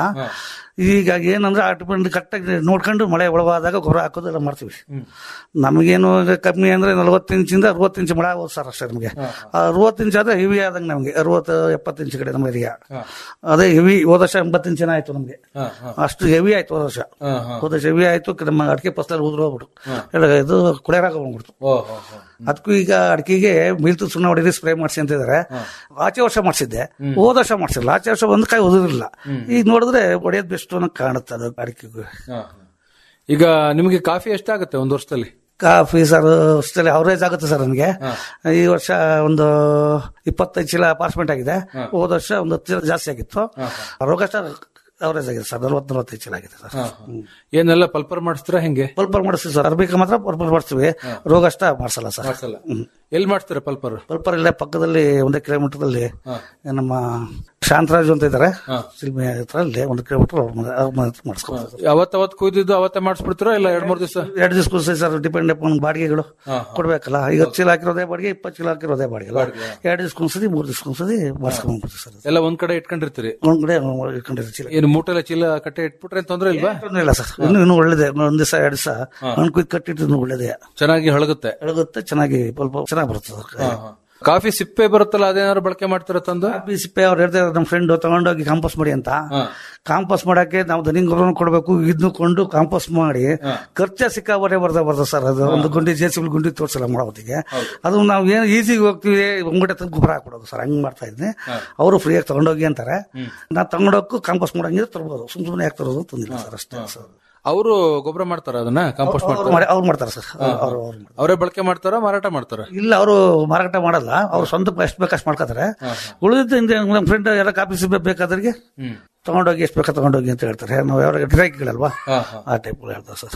ಈಗ ಏನಂದ್ರೆ ಆಟೋಮೆಂಟ್ ಕರೆಕ್ಟಾಗಿ ನೋಡ್ಕೊಂಡು ಮಳೆ ಒಳವಾದಾಗ ಗೊಬ್ಬರ ಹಾಕೋದು ಎಲ್ಲ ಮಾಡ್ತೀವಿ ನಮಗೇನು ಈಗ ಕಮ್ಮಿ ಅಂದ್ರೆ ನಲವತ್ತು ಇಂಚಿಂದ ಅರವತ್ತು ಇಂಚು ಮಳೆ ಆಗೋದು ಸರ್ ಅಷ್ಟೇ ನಮಗೆ ಅರವತ್ತು ಇಂಚ್ ಆದ್ರೆ ಹೆವಿ ಆದಂಗೆ ನಮಗೆ ಅರವತ್ತು ಎಪ್ಪತ್ತು ಇಂಚ್ ಕಡೆ ನಮ್ಮ ಏರಿಯಾ ಅದೇ ಹೆವಿ ಹೋದ ವರ್ಷ ಎಂಬತ್ತು ಇಂಚಿನ ಆಯ್ತು ನಮಗೆ ಅಷ್ಟು ಹೆವಿ ಆಯ್ತು ಹೋದ ವರ್ಷ ಹೋದ ವರ್ಷ ಹೆವಿ ಆಯ್ತು ನಮ್ಮ ಅಡಿಕೆ ಫಸಲಲ್ಲಿ ಉದುರು ಹೋಗ್ಬಿಟ್ಟು ಎಲ್ಲ ಇದು ಕುಳೆರಾಗ ಬಂದ್ಬಿಡ್ತು ಅದಕ್ಕೂ ಈಗ ಅಡಿಕೆಗೆ ಮಿಲ್ತು ಸುಣ್ಣ ಹೊಡೆದು ಸ್ಪ್ರೇ ಮಾಡಿಸಿ ಅಂತ ಇದಾರೆ ಆಚೆ ವರ್ಷ ಮಾಡಿಸಿದ್ದೆ ಹೋದ ವರ್ಷ ಮಾಡಿಸಿಲ್ಲ ಆಚೆ ವರ್ಷ ಒಂದು ಕಾಯಿ ಉದುರಿಲ್ಲ ಈಗ ನೋಡಿದ್ರೆ ಹೊಡೆಯೋದು ಬೆಸ್ಟ್ ಅನ್ನೋ ಕಾಣುತ್ತೆ ಅದು ಅಡಿಕೆಗೂ ಈಗ ನಿಮಗೆ ಕಾಫಿ ಎಷ್ಟಾಗುತ್ತೆ ಒಂದು ವರ್ಷದಲ್ಲಿ ಕಾಫಿ ಸರ್ ಅಷ್ಟರಲ್ಲಿ ಅವರೇಜ್ ಆಗುತ್ತೆ ಸರ್ ನನಗೆ ಈ ವರ್ಷ ಒಂದು ಇಪ್ಪತ್ತೈದು ಚೀಲ ಪಾರ್ಸ್ಮೆಂಟ್ ಆಗಿದೆ ಹೋದ ವರ್ಷ ಒಂದು ಹತ್ತು ಚೀಲ ಜಾಸ್ತಿ ಆಗಿತ್ತು ರೋಗಷ್ಟ ಅವರೇಜ್ ಆಗಿದೆ ಸರ್ ನಲ್ವತ್ತು ನಲ್ವತ್ತೈದು ಚೀಲ ಆಗಿದೆ ಸರ್ ಏನೆಲ್ಲ ಪಲ್ಪರ್ ಮಾಡಿಸ್ತೀರಾ ಹೆಂಗೆ ಪಲ್ಪರ್ ಮಾಡಿಸ್ತೀವಿ ಸರ್ ಅರ್ಬಿಕ ಮಾತ್ರ ಪಲ್ಪರ್ ಮಾಡಿಸ್ತೀವಿ ರೋಗಷ್ಟ ಮಾಡಿಸಲ್ಲ ಸರ್ ಮಾಡ್ಸಲ್ಲ ಎಲ್ಲಿ ಮಾಡ್ತೀರಾ ಪಲ್ಪರ್ ಪಲ್ಪರ್ ಇಲ್ಲೇ ಪಕ್ಕದಲ್ಲಿ ಒಂದೇ ಕಿಲೋಮೀಟರ್ದಲ್ಲಿ ನಮ್ಮ ಶಾಂತರಾಜು ಅಂತ ಇದ್ದಾರೆ ಸಿಲ್ಮಿ ಹತ್ರ ಅಲ್ಲಿ ಒಂದು ಕಿಲೋಮೀಟರ್ ಅವ್ರ ಮನೆ ಅವ್ರ ಮನೆ ಹತ್ರ ಮಾಡಿಸ್ಕೊಡ್ತಾರೆ ಅವತ್ ಅವತ್ ಕುಯ್ದಿದ್ದು ಅವತ್ತೇ ಮಾಡಿಸ್ಬಿಡ್ತೀರಾ ಇಲ್ಲ ಎರಡ್ ಮೂರ್ ದಿವಸ ಎರಡು ದಿವಸ ಕೂರ್ಸಿ ಸರ್ ಡಿಪೆಂಡ್ ಅಪಾನ್ ಬಾಡಿಗೆಗಳು ಕೊಡ್ಬೇಕಲ್ಲ ಈಗ ಹತ್ತು ಚೀಲ ಹಾಕಿರೋದೇ ಬಾಡಿಗೆ ಇಪ್ಪತ್ತು ಚೀಲ ಹಾಕಿರೋದೇ ಬಾಡಿಗೆ ಎರಡು ದಿವಸ ಕುಂಸದಿ ಮೂರು ದಿವಸ ಕುಂಸದಿ ಮಾಡಿಸ್ಕೊಂಡ್ಬಿಡ್ತೀವಿ ಸರ್ ಎಲ್ಲ ಒಂದ್ ಕಡೆ ಇಟ್ಕೊಂಡಿರ್ತೀರಿ ಒಂದ್ ಕಡೆ ಇಟ್ಕೊಂಡಿರೋ ಚೀಲ ಏನು ಮೂಟೆಲ್ಲ ಚೀಲ ಕಟ್ಟೆ ಇಟ್ಬಿಟ್ರೆ ತೊಂದ್ರೆ ಇಲ್ವಾ ತೊಂದ್ರೆ ಇಲ್ಲ ಸರ್ ಇನ್ನು ಇನ್ನೂ ಒಳ್ಳೇದೇ ಒಂದ್ ದಿವಸ ಎರಡು ದಿವಸ ಹಣ್ಣು ಕುಯ್ದು ಕಟ್ಟಿಟ್ಟು ಇನ್ನೂ ಒಳ್ಳೇದೇ ಚೆನ್ನಾಗಿ ಹಳಗುತ್ತೆ ಎಳಗುತ್ತೆ ಚೆನ್ನಾಗಿ ಸ್ವಲ್ಪ ಚೆನ್ನಾಗಿ ಬರುತ್ತೆ ಸರ್ ಕಾಫಿ ಸಿಪ್ಪೆ ಬರುತ್ತಲ್ಲ ಅದೇನಾದ್ರು ಬಳಕೆ ಮಾಡ್ತೀರಾ ತಂದು ಕಾಫಿ ಸಿಪ್ಪೆ ಅವ್ರು ಹೇಳ್ತಾರೆ ನಮ್ಮ ಫ್ರೆಂಡ್ ತಗೊಂಡೋಗಿ ಕಾಂಪೋಸ್ಟ್ ಮಾಡಿ ಅಂತ ಕಾಂಪೋಸ್ಟ್ ಮಾಡಕ್ಕೆ ನಾವು ದನಿಂಗ್ ಗೊಬ್ಬರನ ಕೊಡಬೇಕು ಇದನ್ನು ಕೊಂಡು ಕಾಂಪೋಸ್ಟ್ ಮಾಡಿ ಖರ್ಚ ಸಿಕ್ಕಾಬರೇ ಬರ್ತಾ ಬರ್ತಾ ಸರ್ ಅದು ಒಂದು ಗುಂಡಿ ಜೆ ಸಿ ಗುಂಡಿ ತೋರ್ಸಲ್ಲ ಮಾಡೋದಿಗೆ ಅದು ನಾವು ಏನು ಈಸಿಗೆ ಹೋಗ್ತೀವಿ ಒಂಗಡೆ ತಂದು ಗೊಬ್ಬರ ಹಾಕ್ಬಿಡೋದು ಸರ್ ಹಂಗ್ ಮಾಡ್ತಾ ಇದ್ದೀನಿ ಅವರು ಫ್ರೀಯಾಗಿ ತಗೊಂಡೋಗಿ ಅಂತಾರೆ ನಾ ತಗೊಂಡೋಗಕ್ಕೂ ಕಾಂಪೋಸ್ಟ್ ಮಾಡಂಗಿದ್ರೆ ತರ್ಬೋದು ಸುಮ್ ಸುಮ್ಮನೆ ಯಾಕೆ ತರೋದು ತಂದಿಲ್ಲ ಸರ್ ಅಷ್ಟೇ ಸರ್ ಅವರು ಗೊಬ್ಬರ ಮಾಡ್ತಾರ ಅದನ್ನ ಕಾಂಪೋಸ್ಟ್ ಅವ್ರು ಮಾಡ್ತಾರೆ ಮಾಡಿ- ಅವ್ರು ಮಾಡ್ತಾರೆ ಸರ್ ಅವರು ಅವ್ರು ಅವರೇ ಬಳಕೆ ಮಾಡ್ತಾರ ಮಾರಾಟ ಮಾಡ್ತಾರ ಇಲ್ಲ ಅವರು ಮಾರಾಟ ಮಾಡಲ್ಲ ಅವ್ರು ಸ್ವಂತ ಎಷ್ಟು ಬೇಕಷ್ಟು ಮಾಡ್ಕೋತಾರೆ ಉಳಿದ ನಮ್ಮ ಫ್ರೆಂಡ್ ಎಲ್ಲ ಕಾಫಿ ಸಿಪ್ಪೆ ಬೇಕಾದ್ರಿಗೆ ತಗೊಂಡೋಗಿ ಎಷ್ಟು ಬೇಕಾ ತಗೊಂಡೋಗಿ ಅಂತ ಹೇಳ್ತಾರೆ ನಾವು ಯಾವ ಗಿರಾಕಿಗಳಲ್ವಾ ಆ ಟೈಪ್ ಹೇಳ್ತಾರೆ ಸರ್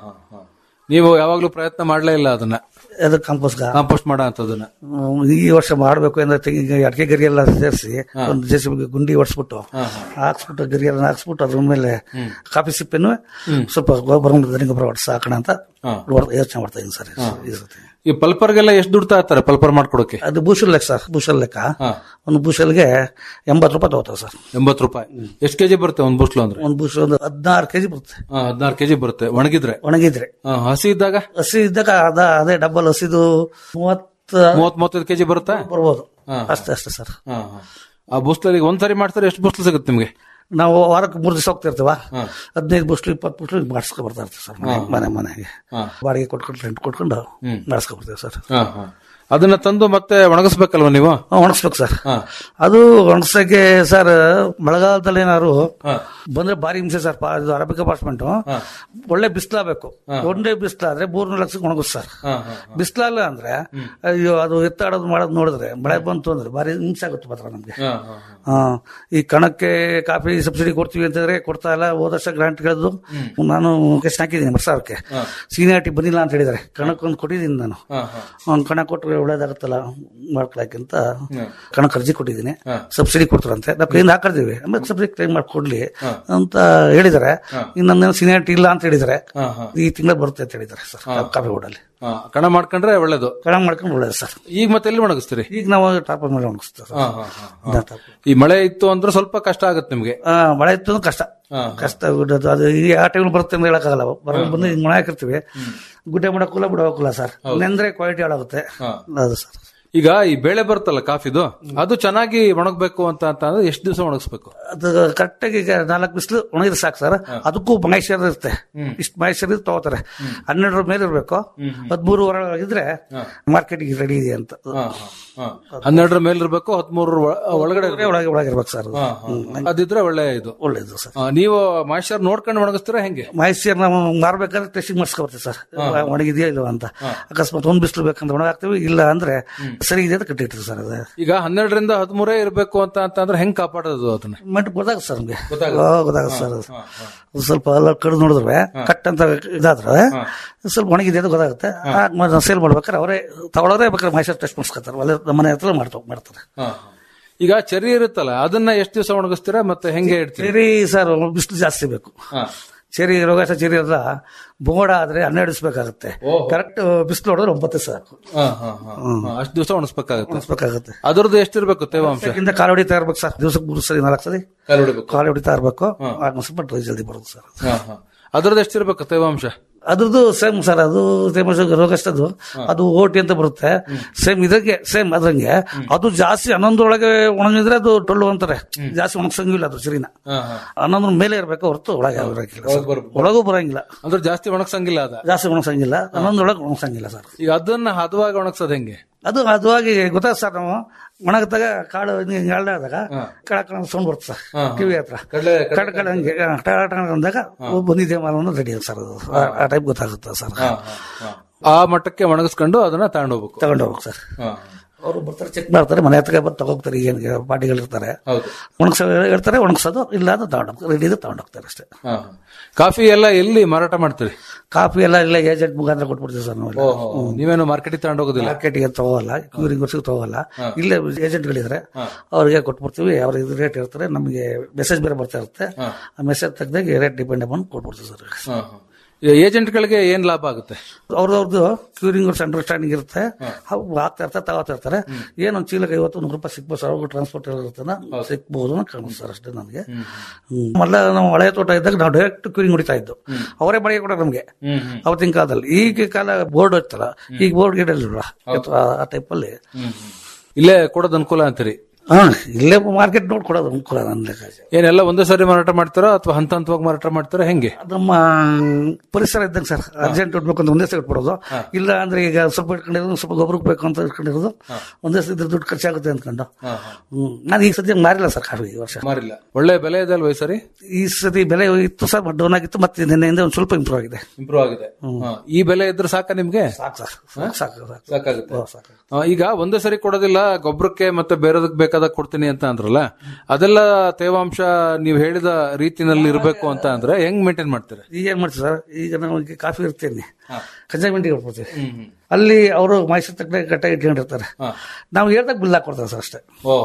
ನೀವು ಯಾವಾಗ್ಲೂ ಪ್ರಯತ್ನ ಮಾಡ್ಲೇ ಇಲ್ಲ ಅದನ್ನ ಅದು ಕಾಂಪೋಸ್ಗ ಕಾಂಪೋಸ್ಟ್ ಮಾಡೋ ಅಂತದನ್ನ ಈ ವರ್ಷ ಮಾಡಬೇಕು ಅಂದ್ರೆ ತೆಂಗಿನ ಅಡಿಕೆ ಗರಿ ಎಲ್ಲ ಸೇರಿಸಿ ಒಂದು ಜೆ ಗುಂಡಿ ಹೊಡ್ಸ್ಬಿಟ್ಟು ಹಾಕ್ಸ್ಬಿಟ್ಟು ಗರಿ ಎಲ್ಲ ಹಾಕ್ಸ್ಬಿಟ್ಟು ಅದ್ರ ಮೇಲೆ ಕಾಫಿ ಸಿಪ್ಪೆನು ಸ್ವಲ್ಪ ಗೊಬ್ಬರ ದನಿ ಗೊಬ್ಬರ ಹೊಡ್ಸಿ ಹಾಕೋಣ ಅಂತ ಯೋಚನೆ ಮಾಡ್ತಾ ಇದ್ದೀನಿ ಸರ್ ಈ ಸತಿ. ಈ ಪಲ್ಪರ್ಗೆಲ್ಲ ಎಷ್ಟು ದುಡ್ಡು ತಾತಾರೆ ಪಲ್ಪರ್ ಮಾಡ್ಕೊಡಕ್ಕೆ ಅದು ಬೂಶಲ್ ಲೆಕ್ಕ ಸರ್ ಬೂಶಲ್ ಲೆಕ್ಕ ಒಂದು ಬೂಶಲ್ಗೆ ಎಂಬತ್ತು ರೂಪಾಯಿ ತಗೋತಾರೆ ಸರ್ ಎಂಬತ್ತು ರೂಪಾಯಿ ಎಷ್ಟು ಕೆಜಿ ಬರುತ್ತೆ ಒಂದ್ ಬುಸ್ಲು ಅಂದ್ರೆ ಒಂದು ಬೂಶಲ್ ಒಂದು ಹದಿನಾರು ಕೆಜಿ ಬರುತ್ತೆ ಹದಿನಾರು ಕೆಜಿ ಬರುತ್ತೆ ಒಣಗಿದ್ರೆ ಒಣಗಿದ್ರೆ ಆ, ಹಸಿ ಇದ್ದಾಗ ಹಸಿ ಇದ್ದಾಗ ಅದ ಅದೇ ಡಬಲ್ ಹಸಿದು ಮೂವತ್ತ ಮೂವತ್ ಮೂವತ್ತೈದು ಕೆಜಿ ಬರುತ್ತಾ ಬರ್ಬೋದು ಹಾ. ಅಷ್ಟೇ ಅಷ್ಟೇ ಸರ್ ಆ, ಆ. ಆ ಬುಸ್ಲಲ್ಲಿ ಒಂದ್ಸರಿ ಮಾಡ್ತಾರೆ ಎಷ್ಟು ಬುಸ್ಲು ಸಿಗುತ್ತೆ ನಿಮ್ಗೆ ನಾವು ವಾರಕ್ಕೆ ಮೂರು ದಿವಸ ಹೋಗ್ತಿರ್ತೀವ ಹದಿನೈದು ಬುಸ್ಲು ಇಪ್ಪತ್ತು ಬುಸ್ಲು ಮಾಡಿಸ್ಕೊ ಬರ್ತಾ ಇರ್ತೀವಿ ಸರ್ ಮನೆ ಮನೆ ಮನೆಗೆ ಬಾಡಿಗೆ ಕೊಟ್ಕೊಂಡು ರೆಂಟ್ ಕೊಟ್ಕೊಂಡು ಮಾಡಿಸ್ಕೊ ಬರ್ತೀವಿ ಸರ್ ಆ, ಆ. ಅದನ್ನ ತಂದು ಮತ್ತೆ ಒಣಗಿಸ್ಬೇಕಲ್ವಾ ನೀವು ಒಣಗಿಸ್ಬೇಕು ಸರ್ ಅದು ಒಣಗ್ಸಕ್ಕೆ ಸರ್ ಮಳೆಗಾಲದಲ್ಲಿ ಏನಾದ್ರು ಬಂದ್ರೆ ಭಾರಿ ಹಿಂಸೆ ಸರ್ ಪಾ- ಇದು ಅರಬಿಕ್ ಅಪಾರ್ಟ್ಮೆಂಟ್ ಒಳ್ಳೆ ಬಿಸಿಲಾಗಬೇಕು ಒಂದೇ ಬಿಸಿಲಾದ್ರೆ ಮೂರ್ನೂರು ಲಕ್ಷಕ್ಕೆ ಒಣಗಿಸ್ ಸರ್ ಬಿಸಿಲಲ್ಲ ಅಂದ್ರೆ ಅಯ್ಯೋ ಅದು ಎತ್ತಾಡೋದು ಮಾಡೋದು ನೋಡಿದ್ರೆ ಮಳೆ ಬಂತು ಅಂದ್ರೆ ಭಾರಿ ಹಿಂಸೆ ಆಗುತ್ತೆ ಮಾತ್ರ ನಮ್ಗೆ ಆ, ಈ ಕಣಕ್ಕೆ ಕಾಫಿ ಸಬ್ಸಿಡಿ ಕೊಡ್ತೀವಿ ಅಂತಂದ್ರೆ ಕೊಡ್ತಾ ಇಲ್ಲ ಹೋದ ವರ್ಷ ಗ್ರಾಂಟ್ ಕೇಳಿದ್ರು ನಾನು ಕೆಸ್ಟ್ ಹಾಕಿದ್ದೀನಿ ವರ್ಷಕ್ಕೆ ಸೀನಿಯಾರಿಟಿ ಬಂದಿಲ್ಲ ಅಂತ ಹೇಳಿದ್ದಾರೆ ಕಣಕ್ಕೊಂದು ಕೊಟ್ಟಿದ್ದೀನಿ ನಾನು ಅವ್ನು ಕಣ ಕೊಟ್ಟರೆ ಒಳ್ಳೇದಾಗುತ್ತಲ್ಲ ಮಾಡ್ಕೊಳಕ್ಕೆ ಅಂತ ಕಣಕ್ಕೆ ಅರ್ಜಿ ಕೊಟ್ಟಿದ್ದೀನಿ ಸಬ್ಸಿಡಿ ಕೊಡ್ತಾರಂತೆ ನಾವು ಕೈಯಿಂದ ಹಾಕಿರ್ತೀವಿ ಆಮೇಲೆ ಸಬ್ಸಿಡಿ ಕ್ಲೈಮ್ ಮಾಡ್ಕೊಡ್ಲಿ ಅಂತ ಹೇಳಿದ್ದಾರೆ ಇನ್ನೊಂದೇನು ಸೀನಿಯಾರಿಟಿ ಇಲ್ಲ ಅಂತ ಹೇಳಿದ್ದಾರೆ ಈ ತಿಂಗಳ ಬರುತ್ತೆ ಅಂತ ಹೇಳಿದ್ದಾರೆ ಸರ್ ಕಾಫಿ ಬೋರ್ಡಲ್ಲಿ ಆ, ಕಣ ಮಾಡ್ಕೊಂಡ್ರೆ ಒಳ್ಳೇದು ಕಣ ಮಾಡ್ಕೊಂಡು ಒಳ್ಳೇದು ಸರ್ ಈಗ ಮತ್ತೆ ಎಲ್ಲಿ ಒಣಗಿಸ್ತೀರಿ ಈಗ ನಾವು ಟಾಪರ್ ಮೇಲೆ ಒಣಗಿಸ್ತೀವಿ ಸರ್. ಆ, ಆ, ಆ, ಆ. ಇದನ್ನ ಟಾಪರ್. ಈ ಮಳೆ ಇತ್ತು ಅಂದ್ರೆ ಸ್ವಲ್ಪ ಕಷ್ಟ ಆಗುತ್ತೆ ನಿಮ್ಗೆ ಆ, ಮಳೆ ಇತ್ತು ಅಂದ್ರೆ ಕಷ್ಟ ಕಷ್ಟ ಬಿಡೋದು ಅದು ಈ ಆ ಟೈಮ್ ಬರುತ್ತೆ ಅಂತ ಹೇಳಕ್ಕಾಗಲ್ಲ ಬರೋ ಬಂದು ಹಿಂಗ್ ಮಳೆ ಹಾಕಿರ್ತೀವಿ ಗುಡ್ಡೆ ಮಾಡಕ್ಕಲ್ಲ ಬಿಡೋಕಲ್ಲ ಸರ್ ನೆಂದ್ರೆ ಕ್ವಾಲಿಟಿ ಹಾಳಾಗುತ್ತೆ ಅದು ಸರ್ ಈಗ ಈ ಬೇಳೆ ಬರುತ್ತಲ್ಲ ಕಾಫಿದು ಅದು ಚೆನ್ನಾಗಿ ಒಣಗ್ಬೇಕು ಅಂತ ಅಂತ ಅಂದ್ರೆ ಎಷ್ಟು ದಿವಸ ಒಣಗಿಸ್ಬೇಕು ಅದು ಕರೆಕ್ಟಾಗಿ ಈಗ ನಾಲ್ಕು ಬಿಸಿಲು ಒಣಗಿದ್ರೆ ಸಾಕು ಸರ್ ಅದಕ್ಕೂ ಮಾಯಿಶ್ಚರ್ ಇರುತ್ತೆ ಇಷ್ಟು ಮಾಯಿಶ್ಚರ್ ಇದ್ರೆ ತಗೋತಾರೆ ಹನ್ನೆರಡರ ಮೇಲೆ ಇರಬೇಕು ಹದಿಮೂರು ಇದ್ರೆ ಮಾರ್ಕೆಟಿಗೆ ರೆಡಿ ಇದೆ ಅಂತ ಹನ್ನೆರಡರ ಮೇಲೆ ಇರ್ಬೇಕು ಹದಿಮೂರರ ಒಳಗಡೆ ಇರ್ಬೇಕು. ಒಳಗೆ ಒಳಗಿರ್ಬೇಕು ಸರ್ ಆ, ಆ, ಆ. ಅದಿದ್ರೆ ಒಳ್ಳೆ ಇದು ಒಳ್ಳೇದು ಸರ್ ಆ, ನೀವು ಮಾಯಿಶ್ಚರ್ ನೋಡ್ಕೊಂಡು ಒಣಗಿಸ್ತೀರಾ ಹೆಂಗೆ ಮಾಯಿಶ್ಚರ್ ನಾವು ಮಾರ್ಬೇಕಾದ್ರೆ ಟೆಸ್ಟಿಂಗ್ ಮಾಡಿಸ್ಕೊಬರ್ತೀವಿ ಸರ್ ಒಣಗಿದೆಯಾ ಇಲ್ವಾ ಅಂತ ಅಕಸ್ಮಾತ್ ಒಂದ್ ಬಿಸಿಲು ಬೇಕಂದ್ರೆ ಒಣಗಾಕ್ತೀವಿ ಇಲ್ಲ ಅಂದ್ರೆ ಸರಿ ಇದೆ ಅಂತ ಕಟ್ಟಿರ್ತೀವಿ ಸರ್ ಅದು ಈಗ ಹನ್ನೆರಡರಿಂದ ಹದಿಮೂರೇ ಇರಬೇಕು ಅಂತ ಅಂತಂದ್ರೆ ಹೆಂಗ್ ಕಾಪಾಡೋದು ಅದನ್ನ ಮೆಂಟ್ ಗೊತ್ತಾಗುತ್ತೆ ಸರ್ ನಮ್ಗೆ ಗೊತ್ತಾಗುತ್ತೆ ಸರ್ ಅದು. ಅದು ಸ್ವಲ್ಪ ಎಲ್ಲ ಕಡ್ದು ನೋಡಿದ್ರೆ ಕಟ್ ಅಂತ ಇದಾದ್ರೆ ಸ್ವಲ್ಪ ಒಣಗಿದೆ ಅಂತ ಗೊತ್ತಾಗುತ್ತೆ ಸೇಲ್ ಮಾಡ್ಬೇಕಾದ್ರೆ ಅವರೇ ತಗೊಳ್ಳೋರೇ ಬೇಕಾದ್ರೆ ಮೈಸೂರು ಟೆಸ್ಟ್ ಮಾಡಿಸ್ಕೊತಾರೆ ಒಳ್ಳೆ ನಮ್ಮ ಮನೆ ಹತ್ರ ಮಾಡ್ತಾ ಮಾಡ್ತಾರೆ ಈಗ ಚರಿ ಇರುತ್ತಲ್ಲ ಅದನ್ನ ಎಷ್ಟು ದಿವಸ ಒಣಗಿಸ್ತೀರಾ ಮತ್ತೆ ಹೆಂಗೆ ಇಡ್ತೀರಿ ಚೆರಿ ಸರ್ ಬಿಸಿಲು ಜಾಸ್ತಿ ಬೇಕು ಚೆರಿ ರೋಗಾಶ ಚೆರಿ ಎಲ್ಲ ಬೋಡ ಆದ್ರೆ ಹನ್ನೆರಡು ದಿವಸ ಬೇಕಾಗುತ್ತೆ ಕರೆಕ್ಟ್ ಬಿಸಿಲು ಹೊಡೆದ್ರೆ ಒಂಬತ್ತು ದಿವಸ ಸಾಕು ಅಷ್ಟು ದಿವಸ ಒಣಗಿಸ್ಬೇಕಾಗುತ್ತೆ ಬೇಕಾಗುತ್ತೆ ಅದ್ರದ್ದು ಎಷ್ಟಿರ್ಬೇಕು ತೇವಾಂಶ ಅದಕ್ಕಿಂತ ಕಾಲು ಹೊಡಿತಾ ಇರ್ಬೇಕು ಸರ್ ದಿವಸಕ್ಕೆ ಮೂರು ಸರಿ ನಾಲ್ಕು ಸರಿ ಕಾಲು ಹೊಡಿಬೇಕು. ಕಾಲು ಹೊಡಿತಾ ಇರ್ಬೇಕು ಆಗ ಒಂದ್ ಸ್ವಲ್ಪ ಡ್ರೈ ಜಲ್ದಿ ಬರುತ್ತೆ ಸರ್ ಹಾ, ಹಾ. ಅದ್ರದ್ದು ಎಷ್ಟಿರ್ಬೇಕು ತೇವಾಂಶ ಅದ್ರದ್ದು ಸೇಮ್ ಸರ್ ಅದು ತೇಮಶ ರೋಗಷ್ಟದು ಅದು ಓಟಿ ಅಂತ ಬರುತ್ತೆ ಸೇಮ್ ಇದಕ್ಕೆ ಸೇಮ್ ಅದ್ರಂಗೆ ಅದು ಜಾಸ್ತಿ ಹನ್ನೊಂದರೊಳಗೆ ಒಣಗಿದ್ರೆ ಅದು ಟೊಳ್ಳು ಅಂತಾರೆ ಜಾಸ್ತಿ ಒಣಗ್ಸಂಗಿಲ್ಲ ಅದು ಸರಿನ ಹನ್ನೊಂದ್ರ ಮೇಲೆ ಇರ್ಬೇಕು ಹೊರತು ಒಳಗೆ ಬರಂಗಿಲ್ಲ ಸರ್. ಒಳಗೂ ಬರಂಗಿಲ್ಲ ಅಂದ್ರೆ ಜಾಸ್ತಿ ಒಣಗ್ಸಂಗಿಲ್ಲ ಅದ ಜಾಸ್ತಿ ಒಣಗ್ಸಂಗಿಲ್ಲ ಹನ್ನೊಂದರೊಳಗೆ ಒಣಗ್ಸಂಗಿಲ್ಲ ಸರ್ ಈಗ ಅದನ್ನ ಹದವಾಗಿ ಒಣಗ್ಸೋದ್ ಹೆಂಗೆ ಅದು ಅದುವಾಗಿ ಗೊತ್ತಾಗ ಸರ್ ನಾವು ಒಣಗದಾಗ ಕಾಳು ಎಳ್ದಾದಾಗ ಕಳ ಕಳ ಸೌಂಡ್ ಬರುತ್ತೆ ಸರ್ ಕಿವಿ ಹತ್ರ ಕಡ್ಲೆ ಕಡ ಕಡ ಹಂಗೆ ಟಳ ಟಳ ಅಂದಾಗ ಬಂದಿದೆ ಮಾಲನ್ನು ರೆಡಿ ಸರ್ ಅದು ಆ- ಆ ಟೈಪ್ ಗೊತ್ತಾಗುತ್ತೆ ಸರ್ ಆ ಮಟ್ಟಕ್ಕೆ ಒಣಗಿಸ್ಕೊಂಡು ಅದನ್ನ ತಗೊಂಡೋಗ್ಬೇಕು ತಗೊಂಡು ಹೋಗ್ಬೇಕು ಸರ್ ಅವರು ಬರ್ತಾರೆ ಚೆಕ್ ಮಾಡ್ತಾರೆ ಮನೆ ಹತ್ರ ಬಂದು ತಗೋಗ್ತಾರೆ ಏನು ಪಾರ್ಟಿಗಳು ಇರ್ತಾರೆ ಹೌದು ಒಣಗ್ಸೋ ಹೇಳ್ತಾರೆ ಒಣಗ್ಸೋದು ಇಲ್ಲ ಅಂದ್ರೆ ತಗೊಂಡೋಗ್ತಾರೆ ರೆಡಿ ತಗೊಂಡು ಹೋಗ್ತಾರೆ ಅಷ್ಟೇ ಹಾ, ಹಾ. ಕಾಫಿ ಎಲ್ಲ ಎಲ್ಲಿ ಮಾರಾಟ ಮಾಡ್ತೀರಿ ಕಾಫಿ ಎಲ್ಲ ಇಲ್ಲ ಏಜೆಂಟ್ ಮುಖಾಂತರ ಕೊಟ್ಬಿಡ್ತೀವಿ ಸರ್ ನಾವು ಓಹೋ ನೀವೇನು ಮಾರ್ಕೆಟಿಗೆ ತಗೊಂಡೋಗೋದಿಲ್ಲ ಮಾರ್ಕೆಟ್ಗೆ ತಗೋಲ್ಲ ಕ್ಯೂರಿಂಗ್ ವರ್ಷಕ್ಕೆ ತಗೋಲ್ಲ ಇಲ್ಲೇ ಏಜೆಂಟ್ಗಳಿದ್ರೆ ಅವ್ರಿಗೆ ಕೊಟ್ಬಿಡ್ತೀವಿ ಅವ್ರ ಇದು ರೇಟ್ ಇರ್ತಾರೆ ನಮಗೆ ಮೆಸೇಜ್ ಬೇರೆ ಬರ್ತಾ ಇರುತ್ತೆ ಆ ಮೆಸೇಜ್ ತೆಗ್ದಾಗ ರೇಟ್ ಡಿಪೆಂಡ್ ಅಪಾನ್ ಕೊಟ್ಬಿಡ್ತೀವಿ ಸರ್ ಏಜೆಂಟ್ಗಳಿಗೆ ಏನ್ ಲಾಭ ಆಗುತ್ತೆ ಅವ್ರವ್ರದ್ದು ಕ್ಯೂರಿಂಗ್ ವರ್ಷ ಅಂಡರ್ಸ್ಟ್ಯಾಂಡಿಂಗ್ ಇರುತ್ತೆ ಅವು ಆಗ್ತಾ ಇರ್ತಾರೆ ತಗೋತಾ ಇರ್ತಾರೆ ಏನೊಂದು ಚೀಲಕ್ಕೆ ಐವತ್ತು ನೂರು ರೂಪಾಯಿ ಸಿಕ್ಬೋದು ಸರ್ ಅವ್ರಿಗೆ ಟ್ರಾನ್ಸ್ಪೋರ್ಟ್ ಇರುತ್ತಾನ ಸಿಕ್ಬೋದು ಅಂತ ಕಾಣುತ್ತೆ ಸರ್ ಅಷ್ಟೇ ನನಗೆ ಮೊದಲ ನಾವು ಹಳೆ ತೋಟ ಇದ್ದಾಗ ನಾವು ಡೈರೆಕ್ಟ್ ಕ್ಯೂರಿಂಗ್ ಹೊಡಿತಾ ಇದ್ದು ಅವರೇ ಬಾಡಿಗೆ ಕೊಡೋರು ನಮಗೆ ಅವತ್ತಿನ ಕಾಲದಲ್ಲಿ ಈಗ ಕಾಲ ಬೋರ್ಡ್ ಹೋಯ್ತಲ್ಲ ಈಗ ಬೋರ್ಡ್ ಗಿಡ ಇಲ್ವಾ ಆ ಟೈಪಲ್ಲಿ ಇಲ್ಲೇ ಕೊಡೋದು ಅನುಕೂಲ ಅಂತೀರಿ ಹಾ ಇಲ್ಲೇ ಮಾರ್ಕೆಟ್ ನೋಡಿ ಕೊಡೋದು ಅನುಕೂಲ ನನ್ನ ಲೆಕ್ಕಾಚಾರ ಏನೆಲ್ಲ ಒಂದೇ ಸಾರಿ ಮಾರಾಟ ಮಾಡ್ತಾರೋ ಅಥವಾ ಹಂತ ಹಂತವಾಗಿ ಮಾರಾಟ ಮಾಡ್ತಾರೋ ಹೆಂಗೆ ನಮ್ಮ ಪರಿಸರ ಇದ್ದಂಗೆ ಸರ್ ಅರ್ಜೆಂಟ್ ಇಡ್ಬೇಕು ಅಂತ ಒಂದೇ ಸಲ ಇಟ್ಬಿಡೋದು ಇಲ್ಲ ಅಂದ್ರೆ ಈಗ ಸ್ವಲ್ಪ ಇಟ್ಕೊಂಡಿರೋದು ಸ್ವಲ್ಪ ಗೊಬ್ಬರಕ್ಕೆ ಬೇಕು ಅಂತ ಇಟ್ಕೊಂಡಿರೋದು ಒಂದೇ ಸಲ ಇದ್ರೆ ದುಡ್ಡು ಖರ್ಚಾಗುತ್ತೆ ಅಂದ್ಕೊಂಡು ಹ್ಮ್ ನಾನು ಈ ಸದ್ಯ ಮಾರಿಲ್ಲ ಸರ್ ಕಾಫಿ ಈ ವರ್ಷ ಮಾರಿಲ್ಲ ಒಳ್ಳೆ ಬೆಲೆ ಇದೆ ಅಲ್ವಾ ಈ ಸರಿ ಈ ಸತಿ ಬೆಲೆ ಇತ್ತು ಸರ್ ಡೌನ್ ಆಗಿತ್ತು ಮತ್ತೆ ನಿನ್ನೆಯಿಂದ ಒಂದು ಸ್ವಲ್ಪ ಇಂಪ್ರೂವ್ ಆಗಿದೆ ಇಂಪ್ರೂವ್ ಆಗಿದೆ ಹಾ. ಈ ಬೆಲೆ ಇದ್ರೆ ಸಾಕ ನಿಮ್ಗೆ ಸಾಕು ಸರ್ ಸಾಕು ಸಾಕು ಸಾಕು ಸಾಕಾಗುತ್ತೆ ಹ್ಮ್, ಸಾಕು ಆ, ಈಗ ಒಂದೇ ಸರಿ ಕೊಡೋದಿಲ್ಲ ಗೊಬ್ಬರಕ್ಕೆ ಮತ್ತೆ ಬೇರೆದಕ್ಕೆ ಬೇಕಾದಾಗ ಕೊಡ್ತೀನಿ ಅಂತ ಅಂದ್ರಲ್ಲ ಅದೆಲ್ಲ ತೇವಾಂಶ ನೀವು ಹೇಳಿದ ರೀತಿನಲ್ಲಿ ಇರಬೇಕು ಅಂತ ಅಂದ್ರೆ ಹೆಂಗ್ ಮೇಂಟೈನ್ ಮಾಡ್ತೀರಾ ಈಗ ಏನ್ ಮಾಡ್ತೀವಿ ಸರ್ ಈಗ ನಮಗೆ ಕಾಫಿ ಇರ್ತೇನೆ ಕನ್ಸೈನ್ಮೆಂಟ್ಗೆ ಕೊಡ್ತೀವಿ ಅಲ್ಲಿ ಅವರು ಮೈಸೂರು ತಕ್ಕ ಗಟ್ಟ ಇಟ್ಕೊಂಡಿರ್ತಾರೆ ನಾವು ಹೇಳ್ದಾಗ ಬಿಲ್ ಹಾಕೊಡ್ತಾರೆ ಸರ್ ಅಷ್ಟೇ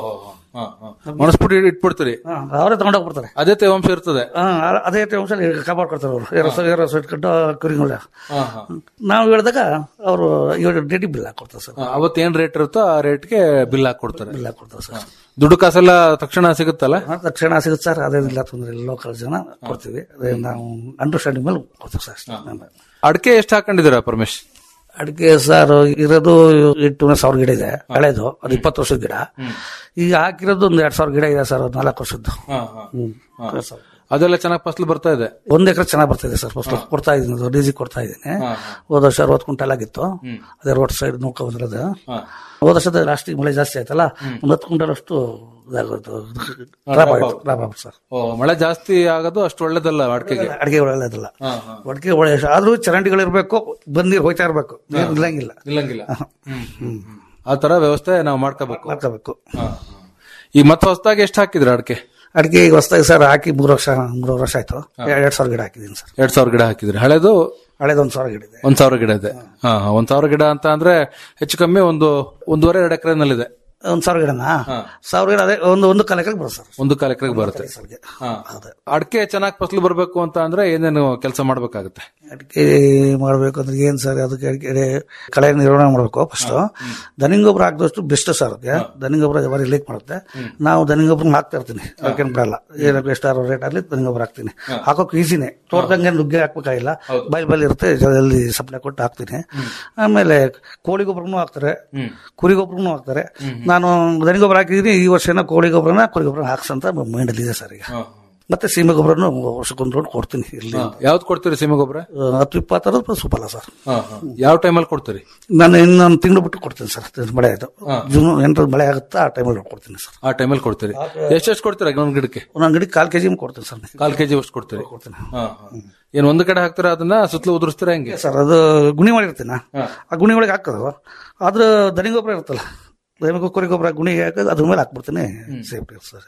ಒಣಸ್ಬಿಟ್ಟು ಇಟ್ಬಿಡ್ತೀರಿ ಹಾ, ಅವರೇ ತಗೊಂಡೋಗ್ಬಿಡ್ತಾರೆ ಅದೇ ತೇವಾಂಶ ಇರ್ತದೆ ಹಾ, ಅ- ಅದೇ ಅಂಶ ಕಾಪಾಡ್ಕೊಡ್ತಾರೆ ಅವರು ಏರೋಸ ಏರೋಸ ಇಟ್ಕೊಂಡು ಕುರಿಗಳ ನಾವು ಹೇಳಿದಾಗ ಅವರು ಇವಾಗ ಡೆಡಿ ಬಿಲ್ ಹಾಕೊಡ್ತಾರೆ ಸರ್ ಆ, ಅವತ್ತು ಏನ್ ರೇಟ್ ಇರುತ್ತೋ ಆ ರೇಟ್ಗೆ ಬಿಲ್ ಹಾಕೊಡ್ತಾರೆ ಬಿಲ್ ಹಾಕೊಡ್ತಾರೆ ಸರ್ ದುಡ್ಡು ಕಾಸೆಲ್ಲ ತಕ್ಷಣ ಸಿಗುತ್ತಲ್ಲ ಹಾ, ತಕ್ಷಣ ಸಿಗುತ್ತೆ ಸರ್ ಅದೇನಿಲ್ಲ ತೊಂದರೆ ಇಲ್ಲ ಲೋಕಲ್ ಜನ ಕೊಡ್ತೀವಿ ಅದೇ ನಾವು ಅಂಡರ್ಸ್ಟ್ಯಾಂಡಿಂಗ್ ಮೇಲೆ ಕೊಡ್ತೀವಿ ಸರ್ ಅಷ್ಟೇ ಅಡಿಕೆ ಎಷ್ಟು ಹಾಕೊಂಡಿದ್ದೀರಾ ಪರಮೇಶ್ ಅಡಿಕೆ ಸರ್ ಇರೋದು ಎಂಟು ಸಾವಿರ ಗಿಡ ಇದೆ ಹಳೇದು ಅದು ಇಪ್ಪತ್ತು ವರ್ಷದ ಗಿಡ ಈಗ ಹಾಕಿರೋದು ಒಂದು ಎರಡ್ ಸಾವಿರ ಗಿಡ ಇದೆ ಸರ್ ಅದು ನಾಲ್ಕು ವರ್ಷದ್ದು ಹ್ಮ್. ಅದೆಲ್ಲ ಚೆನ್ನಾಗಿ ಫಸಲು ಬರ್ತಾ ಇದೆ ಒಂದ್ ಎಕರೆ ಚೆನ್ನಾಗಿ ಬರ್ತಿದೆ ಸರ್ ಫಸ್ಟ್ ಕೊಡ್ತಾ ಇದ್ದೀನಿ ಡೀಸಿ ಕೊಡ್ತಾ ಇದ್ದೀನಿ ಹೋದ ವರ್ಷ ಅರವತ್ತು ಕ್ವಿಂಟಲ್ ಆಗಿತ್ತು ಅದೇ ರೋಡ್ ಸೈಡ್ ನೂಕ ಬಂದಿರೋದು ಹೋದ ವರ್ಷದ ಲಾಸ್ಟಿಗೆ ಮಳೆ ಜಾಸ್ತಿ ಆಯ್ತಲ್ಲ ಒಂದ್ ಹತ್ತು ಕ್ವಿಂಟಲ್ ಅಷ್ಟು ಇದಾಗೋದು ಲಾಭ ಆಯ್ತು ಲಾಭ ಆಯ್ತು ಸರ್ ಓ ಮಳೆ ಜಾಸ್ತಿ ಆಗೋದು ಅಷ್ಟು ಒಳ್ಳೇದಲ್ಲ ಅಡಿಕೆಗೆ ಅಡಿಗೆ ಒಳ್ಳೆದಲ್ಲ ಅಡಿಗೆ ಒಳ್ಳೆ ಆದ್ರೂ ಚರಂಡಿಗಳು ಇರ್ಬೇಕು ಬಂದಿರ್ ಹೋಯ್ತಾ ಇರ್ಬೇಕು ನೀರು ನಿಲ್ಲಂಗಿಲ್ಲ ಇಲ್ಲಂಗಿಲ್ಲ ಆ ತರ ವ್ಯವಸ್ಥೆ ನಾವು ಮಾಡ್ಕೋಬೇಕು ಮಾಡ್ಕೋಬೇಕು ಈಗ ಮತ್ತೆ ಹೊಸದಾಗಿ ಎಷ್ಟು ಹಾಕಿದ್ರ ಅಡಿಕೆ ಅಡಿಗೆ ಈಗ ಹೊಸದಾಗಿ ಸರ್ ಹಾಕಿ ಮೂರು ವರ್ಷ ಮೂರು ವರ್ಷ ಆಯ್ತು ಎರಡ್ ಸಾವಿರ ಗಿಡ ಹಾಕಿದ್ದೀನಿ ಸರ್ ಎರಡ್ ಸಾವಿರ ಗಿಡ ಹಾಕಿದ್ರಿ ಹಳೇದು ಹಳೇದು ಒಂದ್ ಸಾವಿರ ಗಿಡ ಇದೆ ಒಂದ್ ಸಾವಿರ ಗಿಡ ಇದೆ ಹಾ ಹಾ, ಒಂದ್ ಸಾವಿರ ಗಿಡ ಅಂತ ಅಂದ್ರೆ ಹೆಚ್ಚು ಕಮ್ಮಿ ಒಂದು ಒಂದೂವರೆ ಎರಡು ಎಕರೆನಲ್ಲಿದೆ ಒಂದ್ ಸಾವಿರ ಗಿಡನಾ ಸಾವಿರ ಗಿಡ ಅದೇ ಒಂದು ಒಂದು ಕಾಲ ಎಕರೆಗೆ ಬರುತ್ತೆ ಸರ್ ಒಂದು ಕಾಲ ಎಕರೆಗೆ ಬರುತ್ತೆ ಸರ್ಗೆ ಹಾ. ಅಡಿಕೆ ಚೆನ್ನಾಗಿ ಫಸಲು ಬರಬೇಕು ಅಂತ ಅಂದ್ರೆ ಏನೇನು ಕೆಲಸ ಮಾಡ್ಬೇಕಾಗುತ್ತೆ ಅಡಿಕೆ ಮಾಡ್ಬೇಕು ಅಂದ್ರೆ ಏನ್ ಸರ್ ಅದಕ್ಕೆ ಅಡಿಕೆ ಕಳೆ ನಿರ್ವಹಣೆ ಮಾಡ್ಬೇಕು ಫಸ್ಟ್ ದನಿ ಗೊಬ್ಬರ ಹಾಕಿದಷ್ಟು ಬೆಸ್ಟ್ ಸರ್ ಅದಕ್ಕೆ ದನಿ ಗೊಬ್ಬರ ಬಾರಿ ಲೀಕ್ ಮಾಡುತ್ತೆ ನಾವು ದನಿ ಗೊಬ್ಬರ ಹಾಕ್ತಾ ಇರ್ತೀನಿ ಅದಕ್ಕೇನು ಬಿಡಲ್ಲ ಏನಕ್ಕೆ ಎಷ್ಟಾರು ರೇಟ್ ಆಗಲಿ ದನಿ ಗೊಬ್ಬರ ಹಾಕ್ತೀನಿ ಹಾಕೋಕ್ ಈಸಿನೇ ತೋಟದಂಗೆ ನುಗ್ಗೆ ಹಾಕ್ಬೇಕಾಗಿಲ್ಲ ಬೈಲ್ ಬೈಲ್ ಇರುತ್ತೆ ಜಲ್ದಿ ಸಪ್ಲೈ ಕೊಟ್ಟು ಹಾಕ್ತೀನಿ ಆಮೇಲೆ ಕೋಳಿ ಗೊಬ್ಬರನು ಹಾಕ್ತಾರೆ ಕುರಿ ಗೊಬ್ಬರನು ಹಾಕ್ತಾರೆ ನಾನು ದನಿ ಗೊಬ್ಬರ ಹಾಕಿದ್ದೀನಿ ಈ ವರ್ಷ ಏನೋ ಕೋಳಿ ಗೊಬ್ಬರನ ಕುರಿ ಗೊಬ್ಬರ ಹಾಕ್ಸಂತ ಮೈಂಡಲ್ಲಿ ಇದೆ ಸರ್ ಈಗ ಮತ್ತೆ ಸೀಮೆ ಗೊಬ್ಬರನು ವರ್ಷಕ್ಕೊಂದು ರೋಡ್ ಕೊಡ್ತೀನಿ ಇಲ್ಲಿ ಯಾವ್ದು ಕೊಡ್ತೀರಿ ಸೀಮೆ ಗೊಬ್ಬರ ಆ, ಹತ್ತು ಇಪ್ಪತ್ತರ ಸೂಪಲ್ಲ ಸರ್ ಯಾವ ಟೈಮಲ್ಲಿ ಕೊಡ್ತೀರಿ ನಾನು ಇನ್ನೊಂದು ತಿಂಗಳು ಬಿಟ್ಟು ಕೊಡ್ತೀನಿ ಸರ್ ಮಳೆ ಆಯ್ತು ಜೂನ್ ಎಂಟರ ಮಳೆ ಆಗುತ್ತಾ ಆ ಟೈಮಲ್ಲಿ ಕೊಡ್ತೀನಿ ಸರ್ ಆ ಟೈಮಲ್ಲಿ ಕೊಡ್ತೀರಿ ಎಷ್ಟೆಷ್ಟು ಕೊಡ್ತೀರಾ ಒಂದ್ ಗಿಡಕ್ಕೆ ಒಂದೊಂದು ಗಿಡ ಕಾಲ್ ಕೆಜಿ ಕೊಡ್ತೀನಿ ಸರ್ ಕಾಲ್ ಕೆಜಿ ಅಷ್ಟು ಕೊಡ್ತೀರಿ ಹಾ, ಹಾ. ಏನ್ ಒಂದ್ ಕಡೆ ಹಾಕ್ತೀರಾ ಅದನ್ನ ಸುತ್ತಲೂ ಉದುರಿಸ್ತೀರಾ ಹೆಂಗೆ ಸರ್ ಅದು ಗುಣಿ ಮಾಡಿರ್ತೀನ ಆ ಗುಣಿ ಒಳಗೆ ಹಾಕೋದು ಅದ್ರ ದನಿ ಗೊಬ್ಬರ ಇರುತ್ತಲ್ಲ ದನಿ ಕುರಿ ಗೊಬ್ಬರ ಗುಣಿಗೆ ಹಾಕೋದು ಅದ್ರ ಮೇಲೆ ಹಾಕ್ಬಿಡ್ತೀನಿ ಸೇಫ್ಟಿ ಸರ್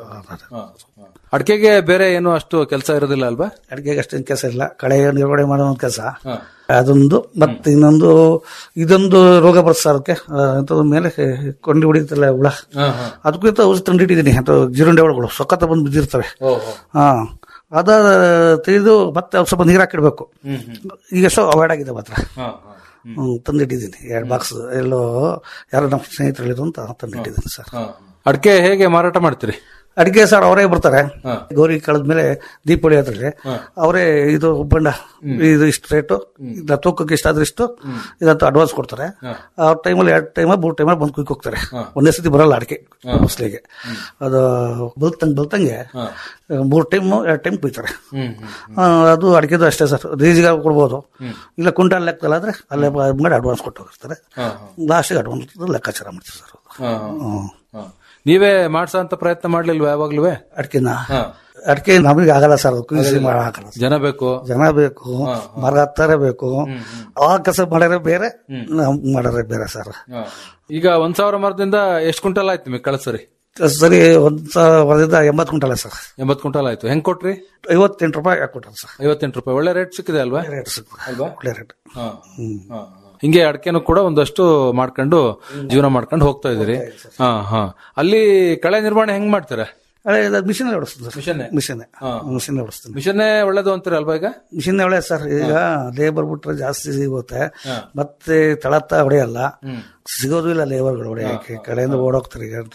ಅಡಿಕೆಗೆ ಬೇರೆ ಏನು ಅಷ್ಟು ಕೆಲಸ ಇರೋದಿಲ್ಲ ಅಲ್ವಾ ಅಡಿಗೆಗೆ ಅಷ್ಟೇನು ಕೆಲಸ ಇಲ್ಲ ಕಳೆ ನಿರ್ವಹಣೆ ಮಾಡೋ ಒಂದು ಕೆಲಸ ಅದೊಂದು ಮತ್ತೆ ಇನ್ನೊಂದು ಇದೊಂದು ರೋಗ ಬರುತ್ತೆ ಸರ್ ಅದಕ್ಕೆ ಆ, ಎಂಥದ್ದು ಮೇಲೆ ಕೊಂಡಿ ಹೊಡಿತಲ್ಲ ಹುಳ ಅದಕ್ಕೂ ಇಂತ ಔಷಧಿ ತಂದಿಟ್ಟಿದ್ದೀನಿ ಅಂತ ಜಿರುಂಡೆ ಹುಳುಗಳು ಸೊಕ್ಕತ್ತ ಬಂದು ಬಿದ್ದಿರ್ತವೆ ಹಾ ಅದ ತೆಗೆದು ಮತ್ತೆ ಅವ್ರು ಸ್ವಲ್ಪ ನೀರು ಹಾಕಿಡ್ಬೇಕು ಈಗ ಎಷ್ಟೋ ಅವಾಯ್ಡ್ ಆಗಿದೆ ಮಾತ್ರ ಹ್ಮ್, ತಂದಿಟ್ಟಿದ್ದೀನಿ ಎರಡು ಬಾಕ್ಸ್ ಎಲ್ಲೋ ಯಾರೋ ನಮ್ಮ ಸ್ನೇಹಿತರು ಹೇಳಿದ್ರು ಅಂತ ತಂದಿಟ್ಟಿದ್ದೀನಿ ಸರ್ ಅಡಿಕೆ ಹೇಗೆ ಮಾರಾಟ ಮಾಡ್ತೀರಿ ಅಡಿಗೆ ಸರ್ ಅವರೇ ಬರ್ತಾರೆ ಗೌರಿ ಕಳೆದ್ಮೇಲೆ ದೀಪಾವಳಿ ಹತ್ರಕ್ಕೆ ಅವರೇ ಇದು ಒಬ್ಬಂಡ ಇದು ಇಷ್ಟು ರೇಟು ಇದು ತೂಕಕ್ಕೆ ಇಷ್ಟಾದ್ರೆ ಇಷ್ಟು ಇದಂತ ಅಡ್ವಾನ್ಸ್ ಕೊಡ್ತಾರೆ ಆ ಟೈಮಲ್ಲಿ ಎರಡು ಟೈಮ್ ಮೂರು ಟೈಮಲ್ಲಿ ಬಂದು ಕುಯ್ಕ್ ಹೋಗ್ತಾರೆ ಒಂದೇ ಸತಿ ಬರಲ್ಲ ಅಡಿಕೆ ಫಸ್ಲಿಗೆ ಅದು ಬಲ್ತಂಗೆ ಬಲ್ತಂಗೆ ಮೂರು ಟೈಮ್ ಎರಡು ಟೈಮ್ ಕುಯ್ತಾರೆ ಆ, ಅದು ಅಡಿಕೆದು ಅಷ್ಟೇ ಸರ್ ರೀಜಿಗೆ ಕೊಡ್ಬೋದು ಇಲ್ಲ ಕುಂಟಾಲ್ ಲೆಕ್ಕದಲ್ಲಿ ಆದ್ರೆ ಅಲ್ಲೇ ಬ- ಮಾಡಿ ಅಡ್ವಾನ್ಸ್ ಕೊಟ್ಟು ಹೋಗಿರ್ತಾರೆ ಲಾಸ್ಟಿಗೆ ಅಡ್ವಾನ್ಸ್ ಲೆಕ್ಕಾಚಾರ ಮಾಡ್ತೀವಿ ಸರ್ ಅದು ಹ್ಮ್. ನೀವೇ ಮಾಡ್ಸೋ ಅಂತ ಪ್ರಯತ್ನ ಮಾಡ್ಲಿಲ್ವಾ ಯಾವಾಗ್ಲೂ ಅಡಿಕೆನ ಅಡಿಕೆ ನಮಗೆ ಆಗಲ್ಲ ಸರ್ ಕುದಿಸಿ ಆಗಲ್ಲ ಸರ್. ಜನ ಬೇಕು ಜನ ಬೇಕು ಮರ ಹತ್ತಾರೆ ಬೇಕು ಆ ಕೆಲಸ ಮಾಡೋರೆ ಬೇರೆ ನಾವು ಮಾಡೋರೆ ಬೇರೆ ಸರ್ ಈಗ ಒಂದ್ ಸಾವಿರ ಮರದಿಂದ ಎಷ್ಟು ಕ್ವಿಂಟಲ್ ಆಯ್ತು ನಿಮಗೆ ಕಳ್ಸರಿ ಸರಿ ಒಂದ್ ಸಾವಿರದಿಂದ ಎಂಬತ್ತು ಕ್ವಿಂಟಲ್ ಸರ್ ಎಂಬತ್ ಕ್ವಿಂಟಲ್ ಆಯ್ತು ಹೆಂಗ್ ಕೊಟ್ರಿ ಐವತ್ತೆಂಟು ರೂಪಾಯಿ ಹಾಕೊಟ್ರು ಸರ್ ಐವತ್ತೆಂಟು ರೂಪಾಯಿ ಒಳ್ಳೆ ರೇಟ್ ಸಿಕ್ಕಿದೆ ಅಲ್ವಾ ರೇಟ್ ಸಿಕ್ತು. ಅಲ್ವಾ ಒಳ್ಳೆ ರೇಟ್ ಹಾ. ಹಾ. ಹಿಂಗೆ ಅಡಕೆನು ಕೂಡ ಒಂದಷ್ಟು ಮಾಡ್ಕೊಂಡು ಜೀವನ ಮಾಡ್ಕೊಂಡು ಹೋಗ್ತಾ ಇದೀರಿ ಹಾ ಹಾ ಅಲ್ಲಿ ಕಳೆ ನಿರ್ವಹಣೆ ಹೆಂಗ್ ಮಾಡ್ತೀರಾ ಅದೇ ಮಿಷಿನ್ ಓಡಿಸ್ತೀನಿ ಸರ್ ಮಿಷನ್ನೇ? ಮಿಷನ್ ಮಿಷನ್ ಓಡಿಸ್ತೀನಿ ಮಿಷನ್ನೇ ಒಳ್ಳೇದು ಅಂತೀರ ಅಲ್ವಾ ಈಗ ಮಿಷಿನ್ ಒಳ್ಳೆ ಸರ್ ಈಗ ಲೇಬರ್ ಬಿಟ್ರೆ ಜಾಸ್ತಿ ಸಿಗುತ್ತೆ ಮತ್ತೆ ತಳತ್ತ ಹೊಡೆಯಲ್ಲ ಸಿಗೋದು ಇಲ್ಲ ಲೇಬರ್ಗಳು ಹೊಡೆಯಕ್ಕೆ ಕಡೆಯಿಂದ ಓಡೋಗ್ತಾರೆ ಈಗ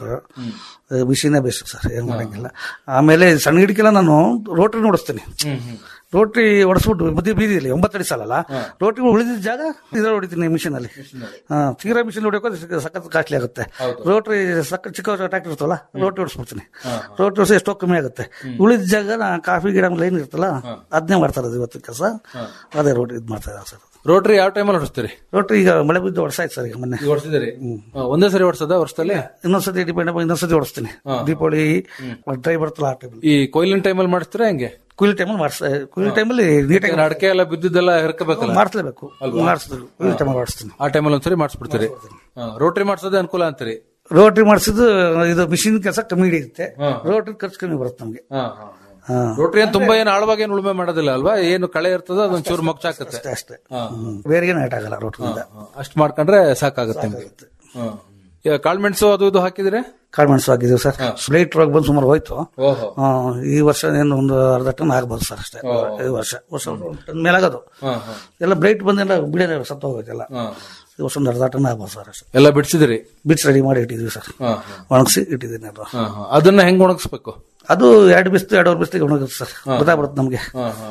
ಮಿಷಿನೇ ಬೆಸ್ಟ್ ಸರ್ ಏನ್ ಮಾಡಂಗಿಲ್ಲ ಆಮೇಲೆ ಸಣ್ಣ ಗಿಡಕ್ಕೆಲ್ಲ ನಾನು ರೋಟ್ರಿ ಓಡಿಸ್ತೀನಿ ರೋಟ್ರಿ ಹೊಡೆಸ್ಬಿಟ್ಟು ಬದಿ ಬೀದಿಯಲ್ಲಿ ಒಂಬತ್ತಡಿ ಸಾಲಲ್ಲ ರೋಟ್ರಿ ಉಳಿದಿದ್ದ ಜಾಗ ಇದ್ರಲ್ಲಿ ಹೊಡಿತೀನಿ ಮಿಷಿನ್ ಅಲ್ಲಿ ಹಾ, ತೀರಾ ಮಿಷಿನ್ ಹೊಡಿಯೋಕೆ ಸಖತ್ ಕಾಸ್ಟ್ಲಿ ಆಗುತ್ತೆ ರೋಟ್ರಿ ಸಕ್ಕ ಚಿಕ್ಕ ಟ್ರ್ಯಾಕ್ಟರ್ ಇರ್ತಲ್ಲ ರೋಟ್ರಿ ಹೊಡಿಸ್ಬಿಡ್ತೀನಿ ರೋಟ್ರಿ ಹೊಡಿಸಿ ಎಷ್ಟೋ ಕಮ್ಮಿ ಆಗುತ್ತೆ ಉಳಿದ ಜಾಗ ನಾ ಕಾಫಿ ಗಿಡ ಲೈನ್ ಇರ್ತಲ್ಲ ಅದನ್ನೇ ಮಾಡ್ತಾ ಇರೋದು ಇವತ್ತು ಕೆಲಸ ಅದೇ ರೋಟ್ರಿ ಇದು ಮಾಡ್ತಾ ಇದ್ದಾರೆ ಸರ್ ರೋಟ್ರಿ ಯಾವ ಟೈಮಲ್ಲಿ ಹೊಡಿಸ್ತೀರಿ ರೋಟ್ರಿ ಈಗ ಮಳೆ ಬಿದ್ದು ಹೊಡ್ಸಾಯ್ತು ಸರ್ ಈಗ ಮೊನ್ನೆ ಹೊಡಿಸಿದಿರಿ ಒಂದೇ ಸರಿ ಹೊಡ್ಸದ ವರ್ಷದಲ್ಲಿ ಇನ್ನೊಂದ್ಸತಿ ಡಿಪೆಂಡ್ ಇನ್ನೊಂದ್ಸತಿ ಹೊಡಿಸ್ತೀನಿ ದೀಪಾವಳಿ ಡ್ರೈ ಬರ್ತಲ್ಲ ಆ ಟೈಮಲ್ಲಿ ಈ ಕೊಯ್ಲಿನ ಟೈಮಲ್ಲಿ ಮಾಡಿಸ್ತೀರಾ ಹೆಂಗೆ ಕುಯ್ಲಿ ಟೈಮಲ್ಲಿ ಮಾಡಿಸ್ ಕುಯ್ಲಿ ಟೈಮಲ್ಲಿ ನೀಟಾಗಿ ಅಡಕೆ ಎಲ್ಲ ಬಿದ್ದಿದ್ದೆಲ್ಲ ಹೆರ್ಕಬೇಕಲ್ಲ ಮಾಡಿಸ್ಲೇಬೇಕು ಮಾಡಿಸ್ಬೇಕು ಕುಯ್ಲಿ ಟೈಮಲ್ಲಿ ಮಾಡಿಸ್ತೀನಿ ಆ ಟೈಮಲ್ಲಿ ಒಂದ್ಸರಿ ಮಾಡಿಸ್ಬಿಡ್ತೀರಿ ಹಾ, ರೋಟ್ರಿ ಮಾಡ್ಸೋದೇ ಅನುಕೂಲ ಅಂತೀರಿ ರೋಟ್ರಿ ಮಾಡಿಸಿದ್ದು ಇದು ಮಿಷಿನ್ ಕೆಲಸ ಕಮ್ಮಿ ಹಿಡಿಯುತ್ತೆ ರೋಟ್ರಿ ಖರ್ಚು ಕಮ್ಮಿ ಬರುತ್ತೆ ನಮಗೆ ಹಾ ರೋಟ್ರಿ ಏನ್ ತುಂಬಾ ಏನು ಆಳವಾಗಿ ಏನು ಉಳುಮೆ ಮಾಡೋದಿಲ್ಲ ಅಲ್ವಾ ಏನು ಕಳೆ ಇರ್ತದ ಅದೊಂದ್ ಚೂರು ಮೊಗ್ಚಾಕತ್ತೆ ಅಷ್ಟೇ ಅಷ್ಟೇ ಬೇರೆ ಏನು ಏಟ್ ಆಗಲ್ಲ ರೋಟ್ರಿಂದ ಅಷ್ಟ್ ಮಾಡ್ಕೊಂಡ್ರೆ ಸಾಕಾಗುತ್ತೆ ನಿಮ್ಗೆ ಹ್ಮ್. ಈಗ ಕಾಳ್ಮೆಣಸು ಅದು ಇದು ಹಾಕಿದ್ರೆ ಕಾಳು ಮೆಣಸು ಹಾಕಿದ್ದೀವಿ ಸರ್ ಸ್ಲೇಟ್ ರೋಗ ಬಂದು ಸುಮಾರು ಹೋಯ್ತು ಓಹೋ ಆ, ಈ ವರ್ಷ ಏನು ಒಂದು ಅರ್ಧ ಟನ್ ಆಗ್ಬೋದು ಸರ್ ಅಷ್ಟೇ ಈ ವರ್ಷ ವರ್ಷ ಒಂದು ಟನ್ ಮೇಲಾಗೋದು ಎಲ್ಲ ಬ್ರೈಟ್ ಬಂದೆಲ್ಲ ಬಿಡನೆ ಸತ್ತು ಹೋಗೋದೆಲ್ಲ ಈ ವರ್ಷ ಒಂದು ಅರ್ಧ ಟನ್ ಆಗ್ಬೋದು ಸರ್ ಅಷ್ಟೇ ಎಲ್ಲ ಬಿಡ್ಸಿದಿರಿ ಬಿಟ್ಸ್ ರೆಡಿ ಮಾಡಿ ಇಟ್ಟಿದ್ದೀವಿ ಸರ್ ಒಣಗಿಸಿ ಇಟ್ಟಿದ್ದೀನಿ ಅದು ಹಾ, ಹಾ. ಅದನ್ನ ಹೆಂಗ್ ಒಣಗಿಸ್ಬೇಕು ಅದು ಎರಡು ಬಿಸ್ತು ಎರಡೂವರೆ ಬಿಸ್ತಿಗೆ ಒಣಗುತ್ತೆ ಸರ್ ಗೊತ್ತಾಗ್ಬಿಡುತ್ತೆ ನಮಗೆ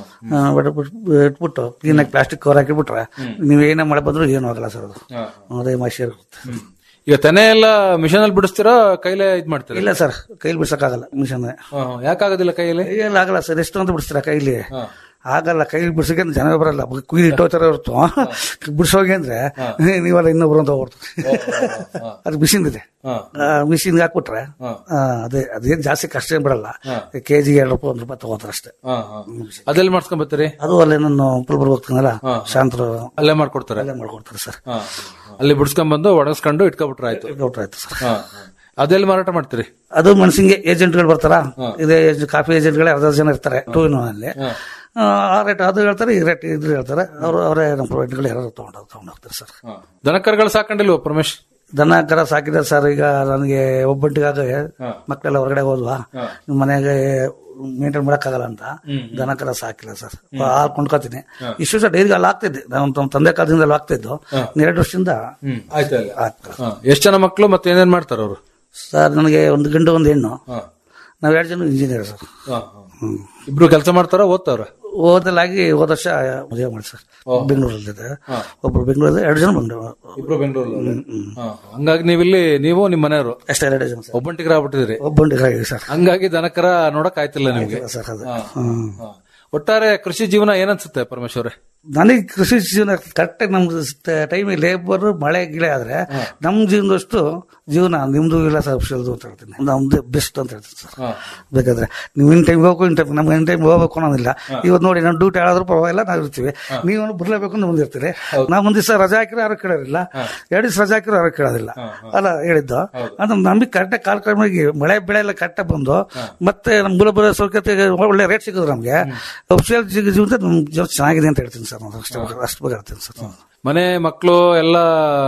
ಇಟ್ಬಿಟ್ಟು ಕ್ಲೀನಾಗಿ ಪ್ಲಾಸ್ಟಿಕ್ ಕವರ್ ಹಾಕಿಬಿಟ್ರೆ ನೀವು ಏನೇ ಮಳೆ ಬಂದ್ರು ಏನು ಆಗಲ್ಲ ಸರ್ ಅದು ಅದೇ ಮಾಸಿ ಇರುತ್ತೆ ಈಗ ತೆನೆ ಎಲ್ಲ ಮಿಷನ್ ಅಲ್ಲಿ ಬಿಡಿಸ್ತೀರಾ ಕೈಲೇ ಇದ್ ಮಾಡ್ತೀರಾ ಇಲ್ಲ ಸರ್ ಕೈಲಿ ಬಿಡ್ಸಕ್ಕಾಗಲ್ಲ ಮಿಷನ್ ಹಾ, ಹಾ. ಯಾಕಾಗೋದಿಲ್ಲ ಕೈಯಲ್ಲಿ ಕೈಯಲ್ಲಿ ಆಗಲ್ಲ ಸರ್ ಎಷ್ಟು ಅಂತ ಬಿಡಿಸ್ತೀರಾ ಕೈಲಿ ಆಗಲ್ಲ ಕೈಲಿ ಬಿಡ್ಸಕ್ಕೆ ಜನ ಬರಲ್ಲ ಕುಯ್ದು ಇಟ್ಟೋತರ ಹೊರತು ಬಿಡಿಸೋಗಿ ಅಂದ್ರೆ ನೀವೆಲ್ಲ ಇನ್ನೊಬ್ರು ಅಂತ ಹೋಗ್ಬಿಡ್ತಾರೆ ಅದು ಮಿಷಿನ್ ಇದೆ ಮಿಷಿನ್ಗೆ ಹಾಕ್ಬಿಟ್ರೆ ಆ, ಅದೇ ಅದೇನ್ ಜಾಸ್ತಿ ಕಷ್ಟ ಏನ್ ಬಿಡಲ್ಲ ಕೆಜಿಗೆ ಎರಡು ರೂಪಾಯಿ ಒಂದ್ ರೂಪಾಯಿ ತಗೋತಾರೆ ಅಷ್ಟೇ ಹಾ, ಹಾ. ಅದೆಲ್ಲಿ ಮಾಡ್ಸ್ಕೊಂಡ್ ಬರ್ತೀರಿ ಅದು ಅಲ್ಲೇ ನಾನು ಪುಲ್ಬರ್ಗ್ ಹೋಗ್ತೀನಲ್ಲ ಶಾಂತರು ಅಲ್ಲೇ ಮಾಡ್ಕೊಡ್ತಾರೆ ಅಲ್ಲೇ ಮಾಡ್ಕೊಡ್ತಾರೆ ಸರ್ ಹಾ, ಹಾ. ಅಲ್ಲಿ ಬಿಡಿಸ್ಕೊಂಡ್ ಬಂದು ಒಣಗಿಸ್ಕೊಂಡು ಇಟ್ಕೊಬಿಟ್ರೆ ಆಯ್ತು ಕೊಟ್ರೆ ಆಯ್ತು ಸರ್ ಹಾ, ಹಾ. ಅದೆಲ್ಲಿ ಮಾರಾಟ ಮಾಡ್ತೀರಿ ಅದು ಮನಸ್ಸಿಗೆ ಏಜೆಂಟ್ಗಳು ಬರ್ತಾರ ಇದೇ ಕಾಫಿ ಏಜೆಂಟ್ಗಳೇ ಅರ್ಧ ಜನ ಇರ್ತಾರೆ ಟೂ ಇನ್ ಅಲ್ಲಿ ಆ ರೇಟ್ ಅದು ಹೇಳ್ತಾರೆ ಈ ರೇಟ್ ಇದು ಹೇಳ್ತಾರೆ ಅವರು ಅವರೇ ನಮ್ಮ ಪ್ರೊವೈಡ್ಗಳು ಯಾರು ತಗೊಂಡು ತಗೊಂಡು ಹೋಗ್ತಾರೆ ಸರ್ ದನಕರ್ಗಳು ಸಾಕೊಂಡಿಲ್ವ ಪರಮೇಶ್ ದನ ಕರ ಸಾಕಿದೆ ಸರ್ ಈಗ ನನಗೆ ಒಬ್ಬಂಟಿಗಾಗ ಮಕ್ಕಳೆಲ್ಲ ಹೊರಗಡೆ ಹೋದ್ವಾ ಮನೆಗೆ ಮೇಂಟೈನ್ ಮಾಡಕ್ಕಾಗಲ್ಲ ಅಂತ ದನ ಕರ ಸಾಕಿಲ್ಲ ಸರ್ ಹಾಲು ಕೊಂಡ್ಕೊತೀನಿ ಇಷ್ಟು ವರ್ಷ ಡೈರಿಗೆ ಅಲ್ಲಿ ಆಗ್ತಿದ್ದೆ ನಾನು ನಮ್ಮ ತಂದೆ ಕಾಲದಿಂದ ಅಲ್ಲಿ ಆಗ್ತಿದ್ದು ಎರಡು ವರ್ಷದಿಂದ ಆಯ್ತು ಆಗ್ತಿಲ್ಲ ಎಷ್ಟ್ ಜನ ಮಕ್ಳು ಮತ್ತೆ ಏನೇನ್ ಮಾಡ್ತಾರ ಅವರು ಸರ್ ನನಗೆ ಒಂದು ಗಂಡು ಒಂದು ಹೆಣ್ಣು ನಾವ್ ಎರಡು ಜನ ಇಂಜಿನಿಯರ್ ಸರ್ ಹ್ಮ್ ಇಬ್ರು ಕೆಲಸ ಮಾಡ್ತಾರ ಓದ್ತಾವ್ರ ಓದಲಾಗಿ ಹೋದ ವರ್ಷ ಮದುವೆ ಮಾಡಿ ಸರ್ ಬೆಂಗಳೂರಲ್ಲಿದೆ ಒಬ್ರು ಬೆಂಗಳೂರಲ್ಲಿ ಎರಡು ಜನ ಬೆಂಗಳೂರು ಇಬ್ರು ಬೆಂಗಳೂರು ಹಂಗಾಗಿ ನೀವಿಲ್ಲಿ ನೀವು ನಿಮ್ ಮನೆಯವರು ಅಷ್ಟೇ ಎರಡು ಜನ ಸರ್ ಒಬ್ಬಂಟಿಗರ ಆಗ್ಬಿಟ್ಟಿದಿರಿ ಒಬ್ಬಂಟಿಗಾಗಿ ಸರ್ ಹಂಗಾಗಿ ದನಕರ ನೋಡಕ್ ಆಯ್ತಿಲ್ಲ ನಿಮ್ಗೆ ಸರ್ ಅದು ಹಾ, ಹಾ. ಒಟ್ಟಾರೆ ಕೃಷಿ ಜೀವನ ಏನನ್ಸುತ್ತೆ ಪರಮೇಶ್ವರೇ ನನಗೆ ಕೃಷಿ ಜೀವನ ಕರೆಕ್ಟಾಗಿ ನಮ್ದು ಟೈಮ್ ಲೇಬರ್ ಮಳೆ ಗಿಳೆ ಆದ್ರೆ ನಮ್ ಜೀವನದಷ್ಟು ಜೀವನ ನಿಮ್ದು ಇಲ್ಲ ಸರ್ ಅಫ್ಷಲ್ದು ಅಂತ ಹೇಳ್ತೀನಿ ನಮ್ದು ಬೆಸ್ಟ್ ಅಂತ ಹೇಳ್ತೀನಿ ಸರ್ ಬೇಕಾದ್ರೆ ನೀವು ಇನ್ ಟೈಮ್ ಹೋಗ್ಬೇಕು ಇನ್ ಟೈಮ್ ನಮ್ಗೆ ಇನ್ ಟೈಮ್ ಹೋಗ್ಬೇಕು ಅನ್ನೋದಿಲ್ಲ ಇವತ್ತು ನೋಡಿ ನಾನು ಡ್ಯೂಟಿ ಆದ್ರೂ ಪರವಾಗಿಲ್ಲ ನಾವು ಇರ್ತೀವಿ ನೀವು ಬರ್ಲೇಬೇಕು ಅಂತ ಮುಂದಿರ್ತೀರಿ ನಾವು ಒಂದ್ ದಿವಸ ರಜಾ ಹಾಕಿರೋ ಯಾರು ಕೇಳೋದಿಲ್ಲ ಎರಡು ದಿವಸ ರಜಾ ಹಾಕಿರೋ ಯಾರು ಕೇಳೋದಿಲ್ಲ ಅಲ್ಲ ಹೇಳಿದ್ದು ಅದು ನಮಗೆ ಕರೆಕ್ಟಾಗಿ ಕಾಲ ಕ್ರಮವಾಗಿ ಮಳೆ ಬೆಳೆ ಎಲ್ಲ ಕರೆಕ್ಟಾಗಿ ಬಂದು ಮತ್ತೆ ನಮ್ಮ ಮೂಲಭೂತ ಸೌಕರ್ಯತೆ ಒಳ್ಳೆ ರೇಟ್ ಸಿಗೋದು ನಮಗೆ ಅಫಿಷಿಯಲ್ ಜೀವನ ನಮ್ ಜೀವನ ಚೆನ್ನಾಗಿದೆ ಅಂತ ಹೇಳ್ತೀನಿ ಸರ್ ನಾನು ಅಷ್ಟು ಅಷ್ಟು ಬಗ್ಗೆ ಹೇಳ್ತೀನಿ ಸರ್ ಮನೆ ಮಕ್ಕಳು ಎಲ್ಲ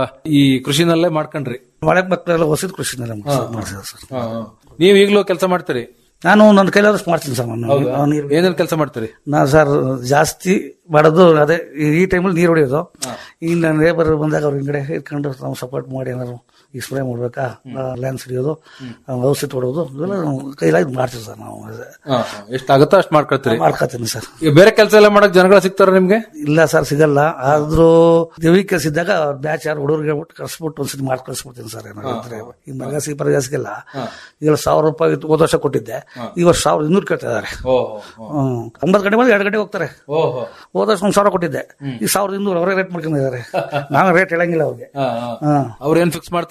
ಈ ಕೃಷಿನಲ್ಲೇ ಮಾಡ್ಕೊಂಡ್ರಿ ಮಳೆ ಮಕ್ಕಳೆಲ್ಲ ಹೊಸದು ಕೃಷಿನೆಲ್ಲ ಮಾಡ್ಸಿದ್ರು ಸರ್ ನೀವ್ ಈಗ್ಲೂ ಕೆಲಸ ಮಾಡ್ತೀರಿ ನಾನು ನನ್ನ ಕೈಲಾದಷ್ಟು ಮಾಡ್ತೀನಿ ಸರ್ ನಾನು ನಾನು ನೀರು- ಏನೇನ್ ಕೆಲಸ ಮಾಡ್ತೀರಿ ನಾ ಸರ್ ಜಾಸ್ತಿ ಮಾಡೋದು ಅದೇ ಈ- ಈ ಟೈಮಲ್ಲಿ ನೀರು ಹೊಡೆಯೋದು ಈಗ ನನ್ನ ಲೇಬರ್ ಬಂದಾಗ ಅವ್ರ ಹಿಂಗಡೆ ಇಟ್ಕೊಂಡು ನಾವು ಸಪೋರ್ಟ್ ಮಾಡಿ ಏನಾದ್ರು ಈ ಸ್ಪ್ರೇ ಮಾಡ್ಬೇಕಾ ಲ್ಯಾನ್ಸ್ ಹಿಡಿಯೋದು ಔಷಧಿ ಹೊಡೋದು ಇವೆಲ್ಲ ನಾವು ಕೈಲಾಗಿ ಮಾಡ್ತೀವಿ ಸರ್ ನಾವು ಎಷ್ಟಾಗತ್ತೋ ಅಷ್ಟ್ ಮಾಡ್ಕೊಳ್ತೀರಿ ಮಾಡ್ಕೊತೀನಿ ಸರ್ ಈಗ ಬೇರೆ ಕೆಲಸ ಎಲ್ಲ ಮಾಡಕ್ ಜನಗಳು ಸಿಗ್ತಾರ ನಿಮ್ಗೆ ಇಲ್ಲ ಸರ್ ಸಿಗಲ್ಲ ಆದ್ರೂ ವೀಕೆಂಡ್ಸ್ ಇದ್ದಾಗ ಬ್ಯಾಚ್ ಯಾರು ಹುಡುಗರಿಗೆ ಬಿಟ್ಟು ಕಳ್ಸ್ಬಿಟ್ಟು ಒಂದ್ಸತಿ ಮಾಡಿ ಕಳ್ಸ್ಬಿಡ್ತೀನಿ ಸರ್ ಏನಾದ್ರೆ ಈ ಮರಗಾಸಿ ಪರಗಾಸಿಗೆಲ್ಲ ಈಗ ಸಾವಿರ ರೂಪಾಯಿ ಇತ್ತು, ಹೋದ ವರ್ಷ ಕೊಟ್ಟಿದ್ದೆ ಈ ವರ್ಷ ಸಾವಿರದ ಇನ್ನೂರು ಕೇಳ್ತಾ ಇದಾರೆ ಹ್ಮ್ ಒಂಬತ್ತು ಗಂಟೆ ಮೇಲೆ ಎರಡು ಗಂಟೆ ಹೋಗ್ತಾರೆ ಹೋದ ವರ್ಷ ಒಂದ್ ಸಾವಿರ ಕೊಟ್ಟಿದ್ದೆ ಈ ಸಾವಿರದ ಇನ್ನೂರು ಅವರೇ ರೇಟ್ ಮಾಡ್ಕೊಂಡಿದ್ದಾರೆ ನಾನು ರೇಟ್ ಹೇಳಂಗಿಲ್ಲ ಅವ್ರಿಗೆ ಹಾ ಅವ್ರ ಏನ್ ಫಿಕ್ಸ್ ಮಾಡ್ತಾರೋ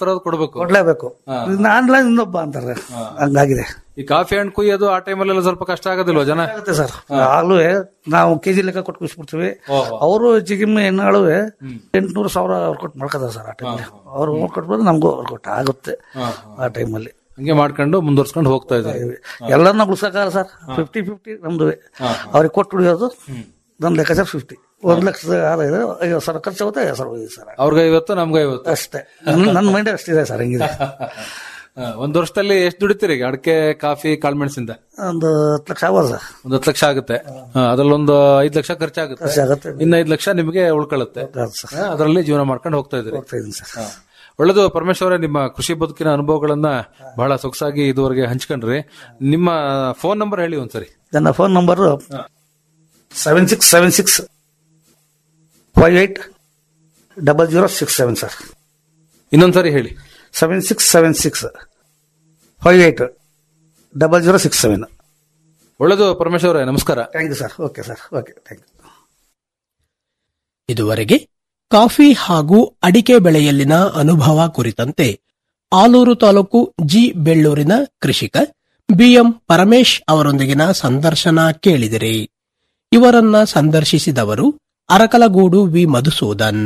ಬರೋದು ಕೊಡ್ಬೇಕು ಕೊಡ್ಲೇಬೇಕು ಆನ್ಲೈನ್ ಇನ್ನೊಬ್ಬ ಅಂತಾರೆ ಹಂಗಾಗಿದೆ ಈ ಕಾಫಿ ಹಣ್ಣು ಕುಯ್ಯೋದು ಆ ಟೈಮಲ್ಲೆಲ್ಲ ಸ್ವಲ್ಪ ಕಷ್ಟ ಆಗೋದಿಲ್ವ ಜನ ಆಗುತ್ತೆ ಸರ್ ಹಾಲು ನಾವು ಕೆಜಿ ಲೆಕ್ಕ ಕೊಟ್ಟು ಕುಡಿಸ್ಬಿಡ್ತೀವಿ ಅವರು ಜಿಗಿಮ್ಮಿ ಹೆಣ್ಣಾಳು ಎಂಟ್ನೂರು ಸಾವಿರ ಅವ್ರು ಕೊಟ್ಟು ಮಾಡ್ಕೋತಾರೆ ಸರ್ ಆ ಟೈಮಲ್ಲಿ ಅವ್ರು ಕೊಟ್ಬೋದು ನಮಗೂ ಅವ್ರು ಕೊಟ್ಟು ಆಗುತ್ತೆ ಆ ಟೈಮಲ್ಲಿ ಹಂಗೆ ಮಾಡ್ಕೊಂಡು ಮುಂದುವರ್ಸ್ಕೊಂಡು ಹೋಗ್ತಾ ಇದ್ದಾರೆ ಎಲ್ಲರನ್ನ ಉಳ್ಸಕ್ಕಾರ ಸರ್ ಫಿಫ್ಟಿ ಫಿಫ್ಟಿ ನಮ್ದು ಅವ್ರಿಗೆ ಕೊಟ್ಟು ಉಳಿಯೋದು ನನ್ನ ಲೆಕ್ಕಾಚಾರ ಫಿಫ್ಟಿ ಒಂದ್ ಲಕ್ಷದ ಆದಾಯ ಐವತ್ತು ಸಾವಿರ ಖರ್ಚು ಆಗುತ್ತೆ ಐವತ್ತು ಸಾವಿರ ಹೋಗಿದೆ ಸರ್ ಅವ್ರಿಗೆ ಐವತ್ತು ನಮ್ಗೆ ಐವತ್ತು ಅಷ್ಟೇ ನನ್ನ- ನನ್ನ ಮೈಂಡ್ ಅಷ್ಟಿದೆ ಸರ್ ಹಂಗಿದೆ ಹಾ, ಒಂದ್ ವರ್ಷದಲ್ಲಿ ಎಷ್ಟು ದುಡಿತೀರಿ ಈಗ ಅಡಕೆ ಕಾಫಿ ಕಾಳ್ಮೆಣಸಿಂದ ಒಂದು ಹತ್ತು ಲಕ್ಷ ಆಗ್ಬೋದು ಸರ್ ಒಂದ್ ಹತ್ತು ಲಕ್ಷ ಆಗುತ್ತೆ ಹಾ, ಅದ್ರಲ್ಲೊಂದು ಐದ್ ಲಕ್ಷ ಖರ್ಚಾಗುತ್ತೆ ಖರ್ಚಾಗುತ್ತೆ. ಇನ್ನ ಐದ್ ಲಕ್ಷ ನಿಮಗೆ ಉಳ್ಕೊಳ್ಳುತ್ತೆ ಹಾ, ಅದರಲ್ಲಿ ಜೀವನ ಮಾಡ್ಕೊಂಡು ಹೋಗ್ತಾ ಇದ್ರಿ ಹೋಗ್ತಾ ಇದ್ದೀನಿ ಸರ್ ಹಾ. ಒಳ್ಳೆದು ಪರಮೇಶ್ವರ ನಿಮ್ಮ ಕೃಷಿ ಬದುಕಿನ ಅನುಭವಗಳನ್ನ ಬಹಳ ಸೊಗಸಾಗಿ ಇದುವರೆಗೆ ಹಂಚ್ಕೊಂಡ್ರಿ ನಿಮ್ಮ ಫೋನ್ ನಂಬರ್ ಹೇಳಿ ಒಂದ್ಸರಿ ನನ್ನ phone number seven six seven six five eight double zero six seven sir ಇನ್ನೊಂದ್ಸರಿ ಹೇಳಿ seven six seven six five eight double zero six seven ಒಳ್ಳೆದು ಪರಮೇಶ್ವರ ನಮಸ್ಕಾರ thank you sir okay sir okay thank you ಇದುವರೆಗೆ ಕಾಫಿ ಹಾಗೂ ಅಡಿಕೆ ಬೆಳೆಯಲ್ಲಿನ ಅನುಭವ ಕುರಿತಂತೆ ಆಲೂರು ತಾಲೂಕು ಜಿ ಬೆಳ್ಳೂರಿನ ಕೃಷಿಕ ಬಿಎಂ ಪರಮೇಶ್ ಅವರೊಂದಿಗಿನ ಸಂದರ್ಶನ ಕೇಳಿದಿರಿ ಇವರನ್ನ ಸಂದರ್ಶಿಸಿದವರು ಅರಕಲಗೂಡು ವಿ ಮಧುಸೂದನ್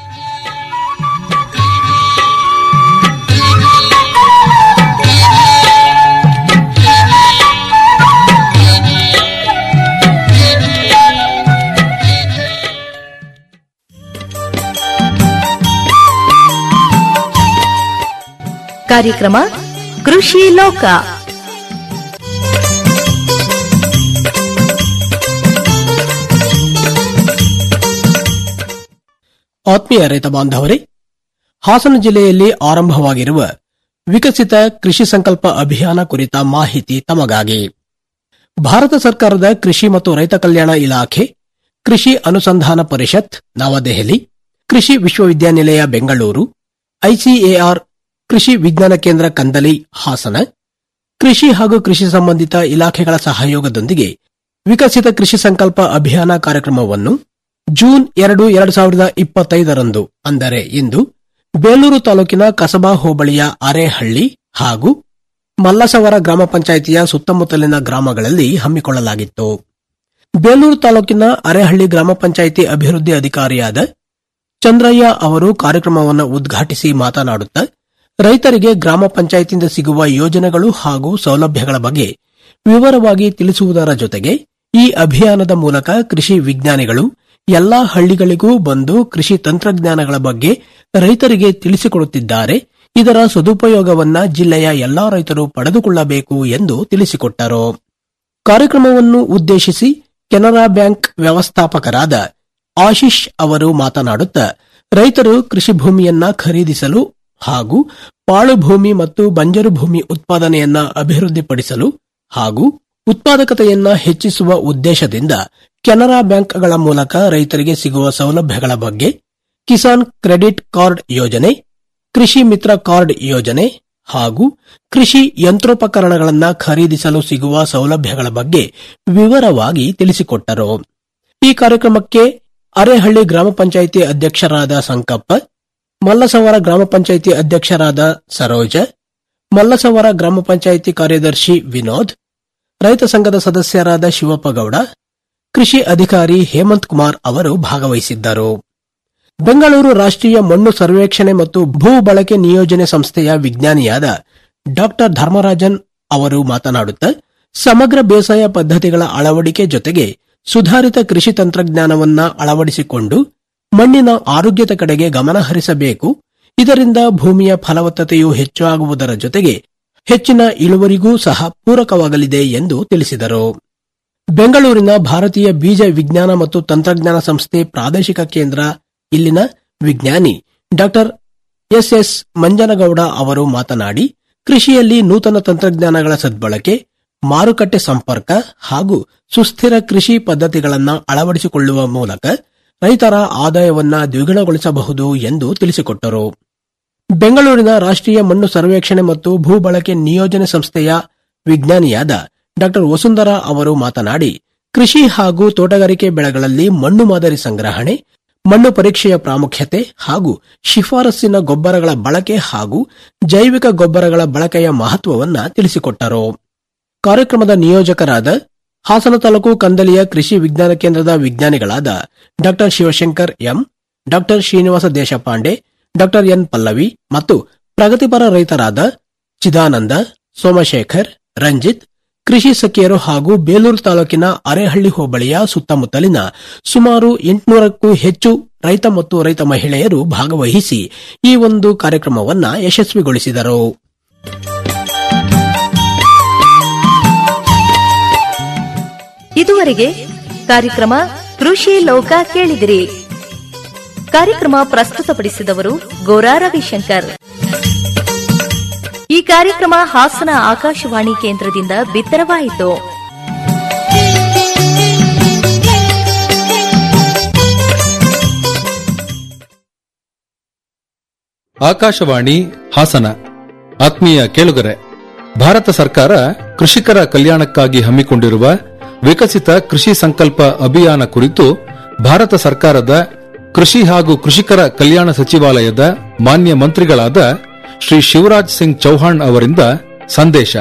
ಕಾರ್ಯಕ್ರಮ ಕೃಷಿ ಲೋಕ ಆತ್ಮೀಯ ರೈತ ಬಾಂಧವರೇ ಹಾಸನ ಜಿಲ್ಲೆಯಲ್ಲಿ ಆರಂಭವಾಗಿರುವ ವಿಕಸಿತ ಕೃಷಿ ಸಂಕಲ್ಪ ಅಭಿಯಾನ ಕುರಿತ ಮಾಹಿತಿ ತಮಗಾಗಿ ಭಾರತ ಸರ್ಕಾರದ ಕೃಷಿ ಮತ್ತು ರೈತ ಕಲ್ಯಾಣ ಇಲಾಖೆ ಕೃಷಿ ಅನುಸಂಧಾನ ಪರಿಷತ್ ನವದೆಹಲಿ ಕೃಷಿ ವಿಶ್ವವಿದ್ಯಾನಿಲಯ ಬೆಂಗಳೂರು ಐಸಿಎಆರ್ ಕೃಷಿ ವಿಜ್ಞಾನ ಕೇಂದ್ರ ಕಂದಲಿ ಹಾಸನ ಕೃಷಿ ಹಾಗೂ ಕೃಷಿ ಸಂಬಂಧಿತ ಇಲಾಖೆಗಳ ಸಹಯೋಗದೊಂದಿಗೆ ವಿಕಸಿತ ಕೃಷಿ ಸಂಕಲ್ಪ ಅಭಿಯಾನ ಕಾರ್ಯಕ್ರಮವನ್ನು ಜೂನ್ ಎರಡು ಎರಡು ಸಾವಿರದ ಇಪ್ಪತ್ತೈದರಂದು ಅಂದರೆ ಇಂದು ಬೇಲೂರು ತಾಲೂಕಿನ ಕಸಬಾ ಹೋಬಳಿಯ ಅರೇಹಳ್ಳಿ ಹಾಗೂ ಮಲ್ಲಸವರ ಗ್ರಾಮ ಪಂಚಾಯಿತಿಯ ಸುತ್ತಮುತ್ತಲಿನ ಗ್ರಾಮಗಳಲ್ಲಿ ಹಮ್ಮಿಕೊಳ್ಳಲಾಗಿತ್ತು ಬೇಲೂರು ತಾಲೂಕಿನ ಅರೇಹಳ್ಳಿ ಗ್ರಾಮ ಪಂಚಾಯಿತಿ ಅಭಿವೃದ್ಧಿ ಅಧಿಕಾರಿಯಾದ ಚಂದ್ರಯ್ಯ ಅವರು ಕಾರ್ಯಕ್ರಮವನ್ನು ಉದ್ಘಾಟಿಸಿ ಮಾತನಾಡುತ್ತಾ ರೈತರಿಗೆ ಗ್ರಾಮ ಪಂಚಾಯಿತಿಯಿಂದ ಸಿಗುವ ಯೋಜನೆಗಳು ಹಾಗೂ ಸೌಲಭ್ಯಗಳ ಬಗ್ಗೆ ವಿವರವಾಗಿ ತಿಳಿಸುವುದರ ಜೊತೆಗೆ ಈ ಅಭಿಯಾನದ ಮೂಲಕ ಕೃಷಿ ವಿಜ್ಞಾನಿಗಳು ಎಲ್ಲಾ ಹಳ್ಳಿಗಳಿಗೂ ಬಂದು ಕೃಷಿ ತಂತ್ರಜ್ಞಾನಗಳ ಬಗ್ಗೆ ರೈತರಿಗೆ ತಿಳಿಸಿಕೊಡುತ್ತಿದ್ದಾರೆ ಇದರ ಸದುಪಯೋಗವನ್ನ ಜಿಲ್ಲೆಯ ಎಲ್ಲಾ ರೈತರು ಪಡೆದುಕೊಳ್ಳಬೇಕು ಎಂದು ತಿಳಿಸಿಕೊಟ್ಟರು ಕಾರ್ಯಕ್ರಮವನ್ನು ಉದ್ದೇಶಿಸಿ ಕೆನರಾ ಬ್ಯಾಂಕ್ ವ್ಯವಸ್ಥಾಪಕರಾದ ಆಶಿಶ್ ಅವರು ಮಾತನಾಡುತ್ತಾ ರೈತರು ಕೃಷಿ ಭೂಮಿಯನ್ನ ಖರೀದಿಸಲು ಹಾಗೂ ಪಾಳು ಭೂಮಿ ಮತ್ತು ಬಂಜರು ಭೂಮಿ ಉತ್ಪಾದನೆಯನ್ನ ಅಭಿವೃದ್ಧಿಪಡಿಸಲು ಹಾಗೂ ಉತ್ಪಾದಕತೆಯನ್ನ ಹೆಚ್ಚಿಸುವ ಉದ್ದೇಶದಿಂದ ಕೆನರಾ ಬ್ಯಾಂಕ್ಗಳ ಮೂಲಕ ರೈತರಿಗೆ ಸಿಗುವ ಸೌಲಭ್ಯಗಳ ಬಗ್ಗೆ ಕಿಸಾನ್ ಕ್ರೆಡಿಟ್ ಕಾರ್ಡ್ ಯೋಜನೆ ಕೃಷಿ ಮಿತ್ರ ಕಾರ್ಡ್ ಯೋಜನೆ ಹಾಗೂ ಕೃಷಿ ಯಂತ್ರೋಪಕರಣಗಳನ್ನು ಖರೀದಿಸಲು ಸಿಗುವ ಸೌಲಭ್ಯಗಳ ಬಗ್ಗೆ ವಿವರವಾಗಿ ತಿಳಿಸಿಕೊಟ್ಟರು ಈ ಕಾರ್ಯಕ್ರಮಕ್ಕೆ ಅರೇಹಳ್ಳಿ ಗ್ರಾಮ ಪಂಚಾಯಿತಿ ಅಧ್ಯಕ್ಷರಾದ ಸಂಕಪ್ಪ ಮಲ್ಲಸವರ ಗ್ರಾಮ ಪಂಚಾಯಿತಿ ಅಧ್ಯಕ್ಷರಾದ ಸರೋಜ ಮಲ್ಲಸವರ ಗ್ರಾಮ ಪಂಚಾಯಿತಿ ಕಾರ್ಯದರ್ಶಿ ವಿನೋದ್ ರೈತ ಸಂಘದ ಸದಸ್ಯರಾದ ಶಿವಪ್ಪ ಗೌಡ ಕೃಷಿ ಅಧಿಕಾರಿ ಹೇಮಂತ್ ಕುಮಾರ್ ಅವರು ಭಾಗವಹಿಸಿದ್ದರು ಬೆಂಗಳೂರು ರಾಷ್ಟ್ರೀಯ ಮಣ್ಣು ಸರ್ವೇಕ್ಷಣೆ ಮತ್ತು ಭೂ ಬಳಕೆ ನಿಯೋಜನೆ ಸಂಸ್ಥೆಯ ವಿಜ್ಞಾನಿಯಾದ ಡಾಕ್ಟರ್ ಧರ್ಮರಾಜನ್ ಅವರು ಮಾತನಾಡುತ್ತಾ ಸಮಗ್ರ ಬೇಸಾಯ ಪದ್ಧತಿಗಳ ಅಳವಡಿಕೆ ಜೊತೆಗೆ ಸುಧಾರಿತ ಕೃಷಿ ತಂತ್ರಜ್ಞಾನವನ್ನ ಅಳವಡಿಸಿಕೊಂಡು ಮಣ್ಣಿನ ಆರೋಗ್ಯದ ಕಡೆಗೆ ಗಮನ ಹರಿಸಬೇಕು ಇದರಿಂದ ಭೂಮಿಯ ಫಲವತ್ತತೆಯು ಹೆಚ್ಚಾಗುವುದರ ಜೊತೆಗೆ ಹೆಚ್ಚಿನ ಇಳುವರಿಗೂ ಸಹ ಪೂರಕವಾಗಲಿದೆ ಎಂದು ತಿಳಿಸಿದರು ಬೆಂಗಳೂರಿನ ಭಾರತೀಯ ಬೀಜ ವಿಜ್ಞಾನ ಮತ್ತು ತಂತ್ರಜ್ಞಾನ ಸಂಸ್ಥೆ ಪ್ರಾದೇಶಿಕ ಕೇಂದ್ರ ಇಲ್ಲಿನ ವಿಜ್ಞಾನಿ ಡಾಕ್ಟರ್ ಎಸ್ ಎಸ್ ಮಂಜನಗೌಡ ಅವರು ಮಾತನಾಡಿ ಕೃಷಿಯಲ್ಲಿ ನೂತನ ತಂತ್ರಜ್ಞಾನಗಳ ಸದ್ಬಳಕೆ ಮಾರುಕಟ್ಟೆ ಸಂಪರ್ಕ ಹಾಗೂ ಸುಸ್ಥಿರ ಕೃಷಿ ಪದ್ಧತಿಗಳನ್ನು ಅಳವಡಿಸಿಕೊಳ್ಳುವ ಮೂಲಕ ರೈತರ ಆದಾಯವನ್ನ ದ್ವಿಗುಣಗೊಳಿಸಬಹುದು ಎಂದು ತಿಳಿಸಿಕೊಟ್ಟರು ಬೆಂಗಳೂರಿನ ರಾಷ್ಟ್ರೀಯ ಮಣ್ಣು ಸರ್ವೇಕ್ಷಣೆ ಮತ್ತು ಭೂ ಬಳಕೆ ನಿಯೋಜನೆ ಸಂಸ್ಥೆಯ ವಿಜ್ಞಾನಿಯಾದ ಡಾಕ್ಟರ್ ವಸುಂಧರಾ ಅವರು ಮಾತನಾಡಿ ಕೃಷಿ ಹಾಗೂ ತೋಟಗಾರಿಕೆ ಬೆಳೆಗಳಲ್ಲಿ ಮಣ್ಣು ಮಾದರಿ ಸಂಗ್ರಹಣೆ ಮಣ್ಣು ಪರೀಕ್ಷೆಯ ಪ್ರಾಮುಖ್ಯತೆ ಹಾಗೂ ಶಿಫಾರಸ್ಸಿನ ಗೊಬ್ಬರಗಳ ಬಳಕೆ ಹಾಗೂ ಜೈವಿಕ ಗೊಬ್ಬರಗಳ ಬಳಕೆಯ ಮಹತ್ವವನ್ನ ತಿಳಿಸಿಕೊಟ್ಟರು ಕಾರ್ಯಕ್ರಮದ ನಿಯೋಜಕರಾದ ಹಾಸನ ತಾಲೂಕು ಕಂದಲಿಯ ಕೃಷಿ ವಿಜ್ಞಾನ ಕೇಂದ್ರದ ವಿಜ್ಞಾನಿಗಳಾದ ಡಾ ಶಿವಶಂಕರ್ ಎಂ ಡಾ ಶ್ರೀನಿವಾಸ ದೇಶಪಾಂಡೆ ಡಾ ಎನ್ ಪಲ್ಲವಿ ಮತ್ತು ಪ್ರಗತಿಪರ ರೈತರಾದ ಚಿದಾನಂದ ಸೋಮಶೇಖರ್ ರಂಜಿತ್ ಕೃಷಿ ಸಖಿಯರು ಹಾಗೂ ಬೇಲೂರು ತಾಲೂಕಿನ ಅರೆಹಳ್ಳಿ ಹೋಬಳಿಯ ಸುತ್ತಮುತ್ತಲಿನ ಸುಮಾರು ಎಂಟುನೂರಕ್ಕೂ ಹೆಚ್ಚು ರೈತ ಮತ್ತು ರೈತ ಮಹಿಳೆಯರು ಭಾಗವಹಿಸಿ ಈ ಒಂದು ಕಾರ್ಯಕ್ರಮವನ್ನ ಯಶಸ್ವಿಗೊಳಿಸಿದರು ಇದುವರೆಗೆ ಕಾರ್ಯಕ್ರಮ ಕೃಷಿ ಲೋಕ ಕೇಳಿದಿರಿ ಕಾರ್ಯಕ್ರಮ ಪ್ರಸ್ತುತಪಡಿಸಿದವರು ಗೋರಾ ರವಿಶಂಕರ್ ಈ ಕಾರ್ಯಕ್ರಮ ಹಾಸನ ಆಕಾಶವಾಣಿ ಕೇಂದ್ರದಿಂದ ಬಿತ್ತರವಾಯಿತು ಆಕಾಶವಾಣಿ ಹಾಸನ ಆತ್ಮೀಯ ಕೇಳುಗರೆ ಭಾರತ ಸರ್ಕಾರ ಕೃಷಿಕರ ಕಲ್ಯಾಣಕ್ಕಾಗಿ ಹಮ್ಮಿಕೊಂಡಿರುವ ವಿಕಸಿತ ಕೃಷಿ ಸಂಕಲ್ಪ ಅಭಿಯಾನ ಕುರಿತು ಭಾರತ ಸರ್ಕಾರದ ಕೃಷಿ ಹಾಗೂ ಕೃಷಿಕರ ಕಲ್ಯಾಣ ಸಚಿವಾಲಯದ ಮಾನ್ಯ ಮಂತ್ರಿಗಳಾದ ಶ್ರೀ ಶಿವರಾಜ್ ಸಿಂಗ್ ಚೌಹಾಣ್ ಅವರಿಂದ ಸಂದೇಶ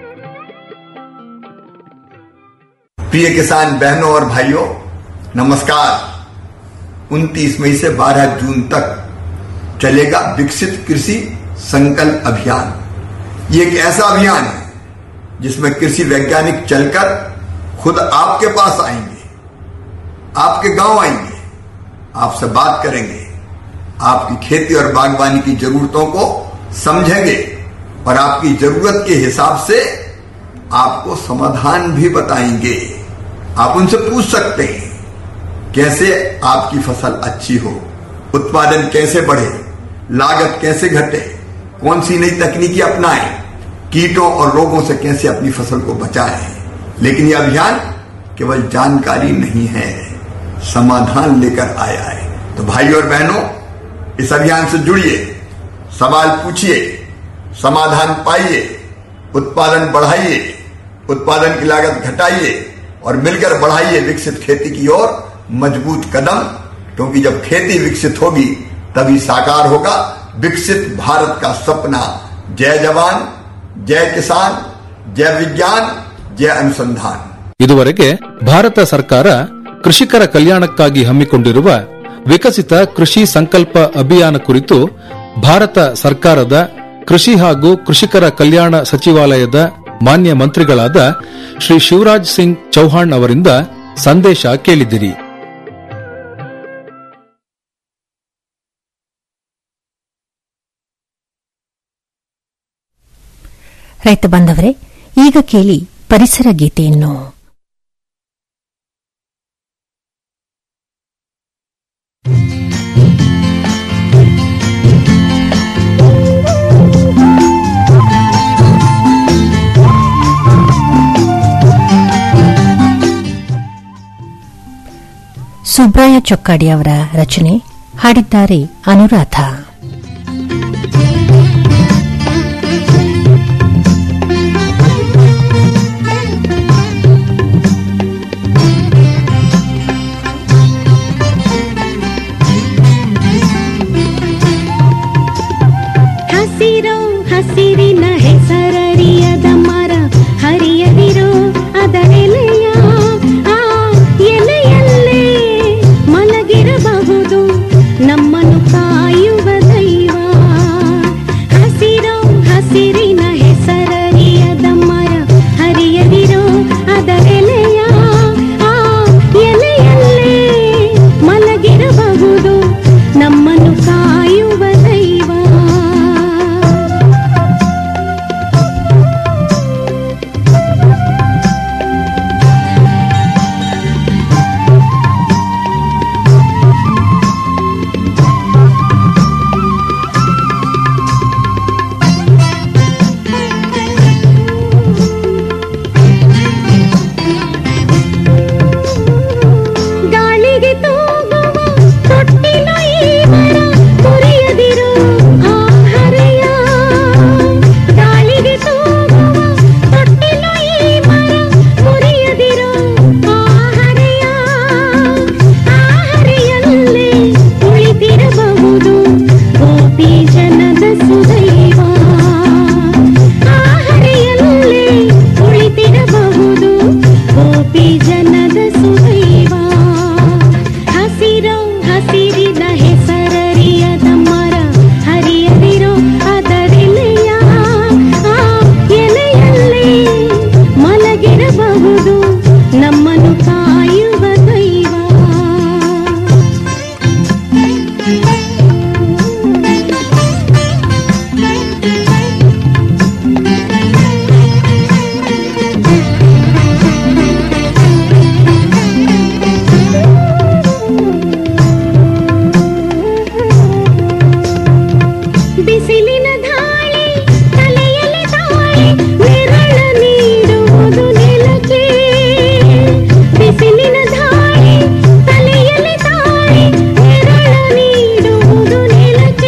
प्रिय किसान बहनों और भाइयों नमस्कार 29 मई से 12 जून तक चलेगा विकसित कृषि संकल्प अभियान ये एक ऐसा अभियान है जिसमें कृषि वैज्ञानिक चलकर खुद आपके पास आएंगे आपके गांव आएंगे आपसे बात करेंगे आपकी खेती और बागवानी की जरूरतों को समझेंगे और आपकी जरूरत के हिसाब से आपको समाधान भी बताएंगे आप उनसे पूछ सकते हैं कैसे आपकी फसल अच्छी हो उत्पादन कैसे बढ़े लागत कैसे घटे कौन सी नई तकनीकी अपनाएं कीटों और रोगों से कैसे अपनी फसल को बचाएं लेकिन यह अभियान केवल जानकारी नहीं है समाधान लेकर आया है तो भाई और बहनों इस अभियान से जुड़िए सवाल पूछिए समाधान पाइए उत्पादन बढ़ाइए उत्पादन की लागत घटाइए और मिलकर बढ़ाइए विकसित खेती की ओर मजबूत कदम क्योंकि जब खेती विकसित होगी तभी साकार होगा विकसित भारत का सपना जय जवान जय किसान जय विज्ञान जय अनुसंधान ಇದುವರೆಗೆ ಭಾರತ ಸರ್ಕಾರ ಕೃಷಿಕರ ಕಲ್ಯಾಣಕ್ಕಾಗಿ ಹಮ್ಮಿಕೊಂಡಿರುವ ವಿಕಸಿತ ಕೃಷಿ ಸಂಕಲ್ಪ ಅಭಿಯಾನ ಕುರಿತು ಭಾರತ ಸರ್ಕಾರದ ಕೃಷಿ ಹಾಗೂ ಕೃಷಿಕರ ಕಲ್ಯಾಣ ಸಚಿವಾಲಯದ ಮಾನ್ಯ ಮಂತ್ರಿಗಳಾದ ಶ್ರೀ ಶಿವರಾಜ್ ಸಿಂಗ್ ಚೌಹಾಣ್ ಅವರಿಂದ ಸಂದೇಶ ಕೇಳಿದಿರಿ ರೈತ ಬಾಂಧವರೇ ಈಗ ಕೇಳಿ ಪರಿಸರ ಗೀತೆಯನ್ನು ಸುಬ್ರಾಯ ಚೊಕ್ಕಾಡಿ ಅವರ ರಚನೆ ಹಾಡಿದ್ದಾರೆ ಅನುರಾಧ ಹಸಿರೋ ಹಸಿರಿನ ಹೆಸರ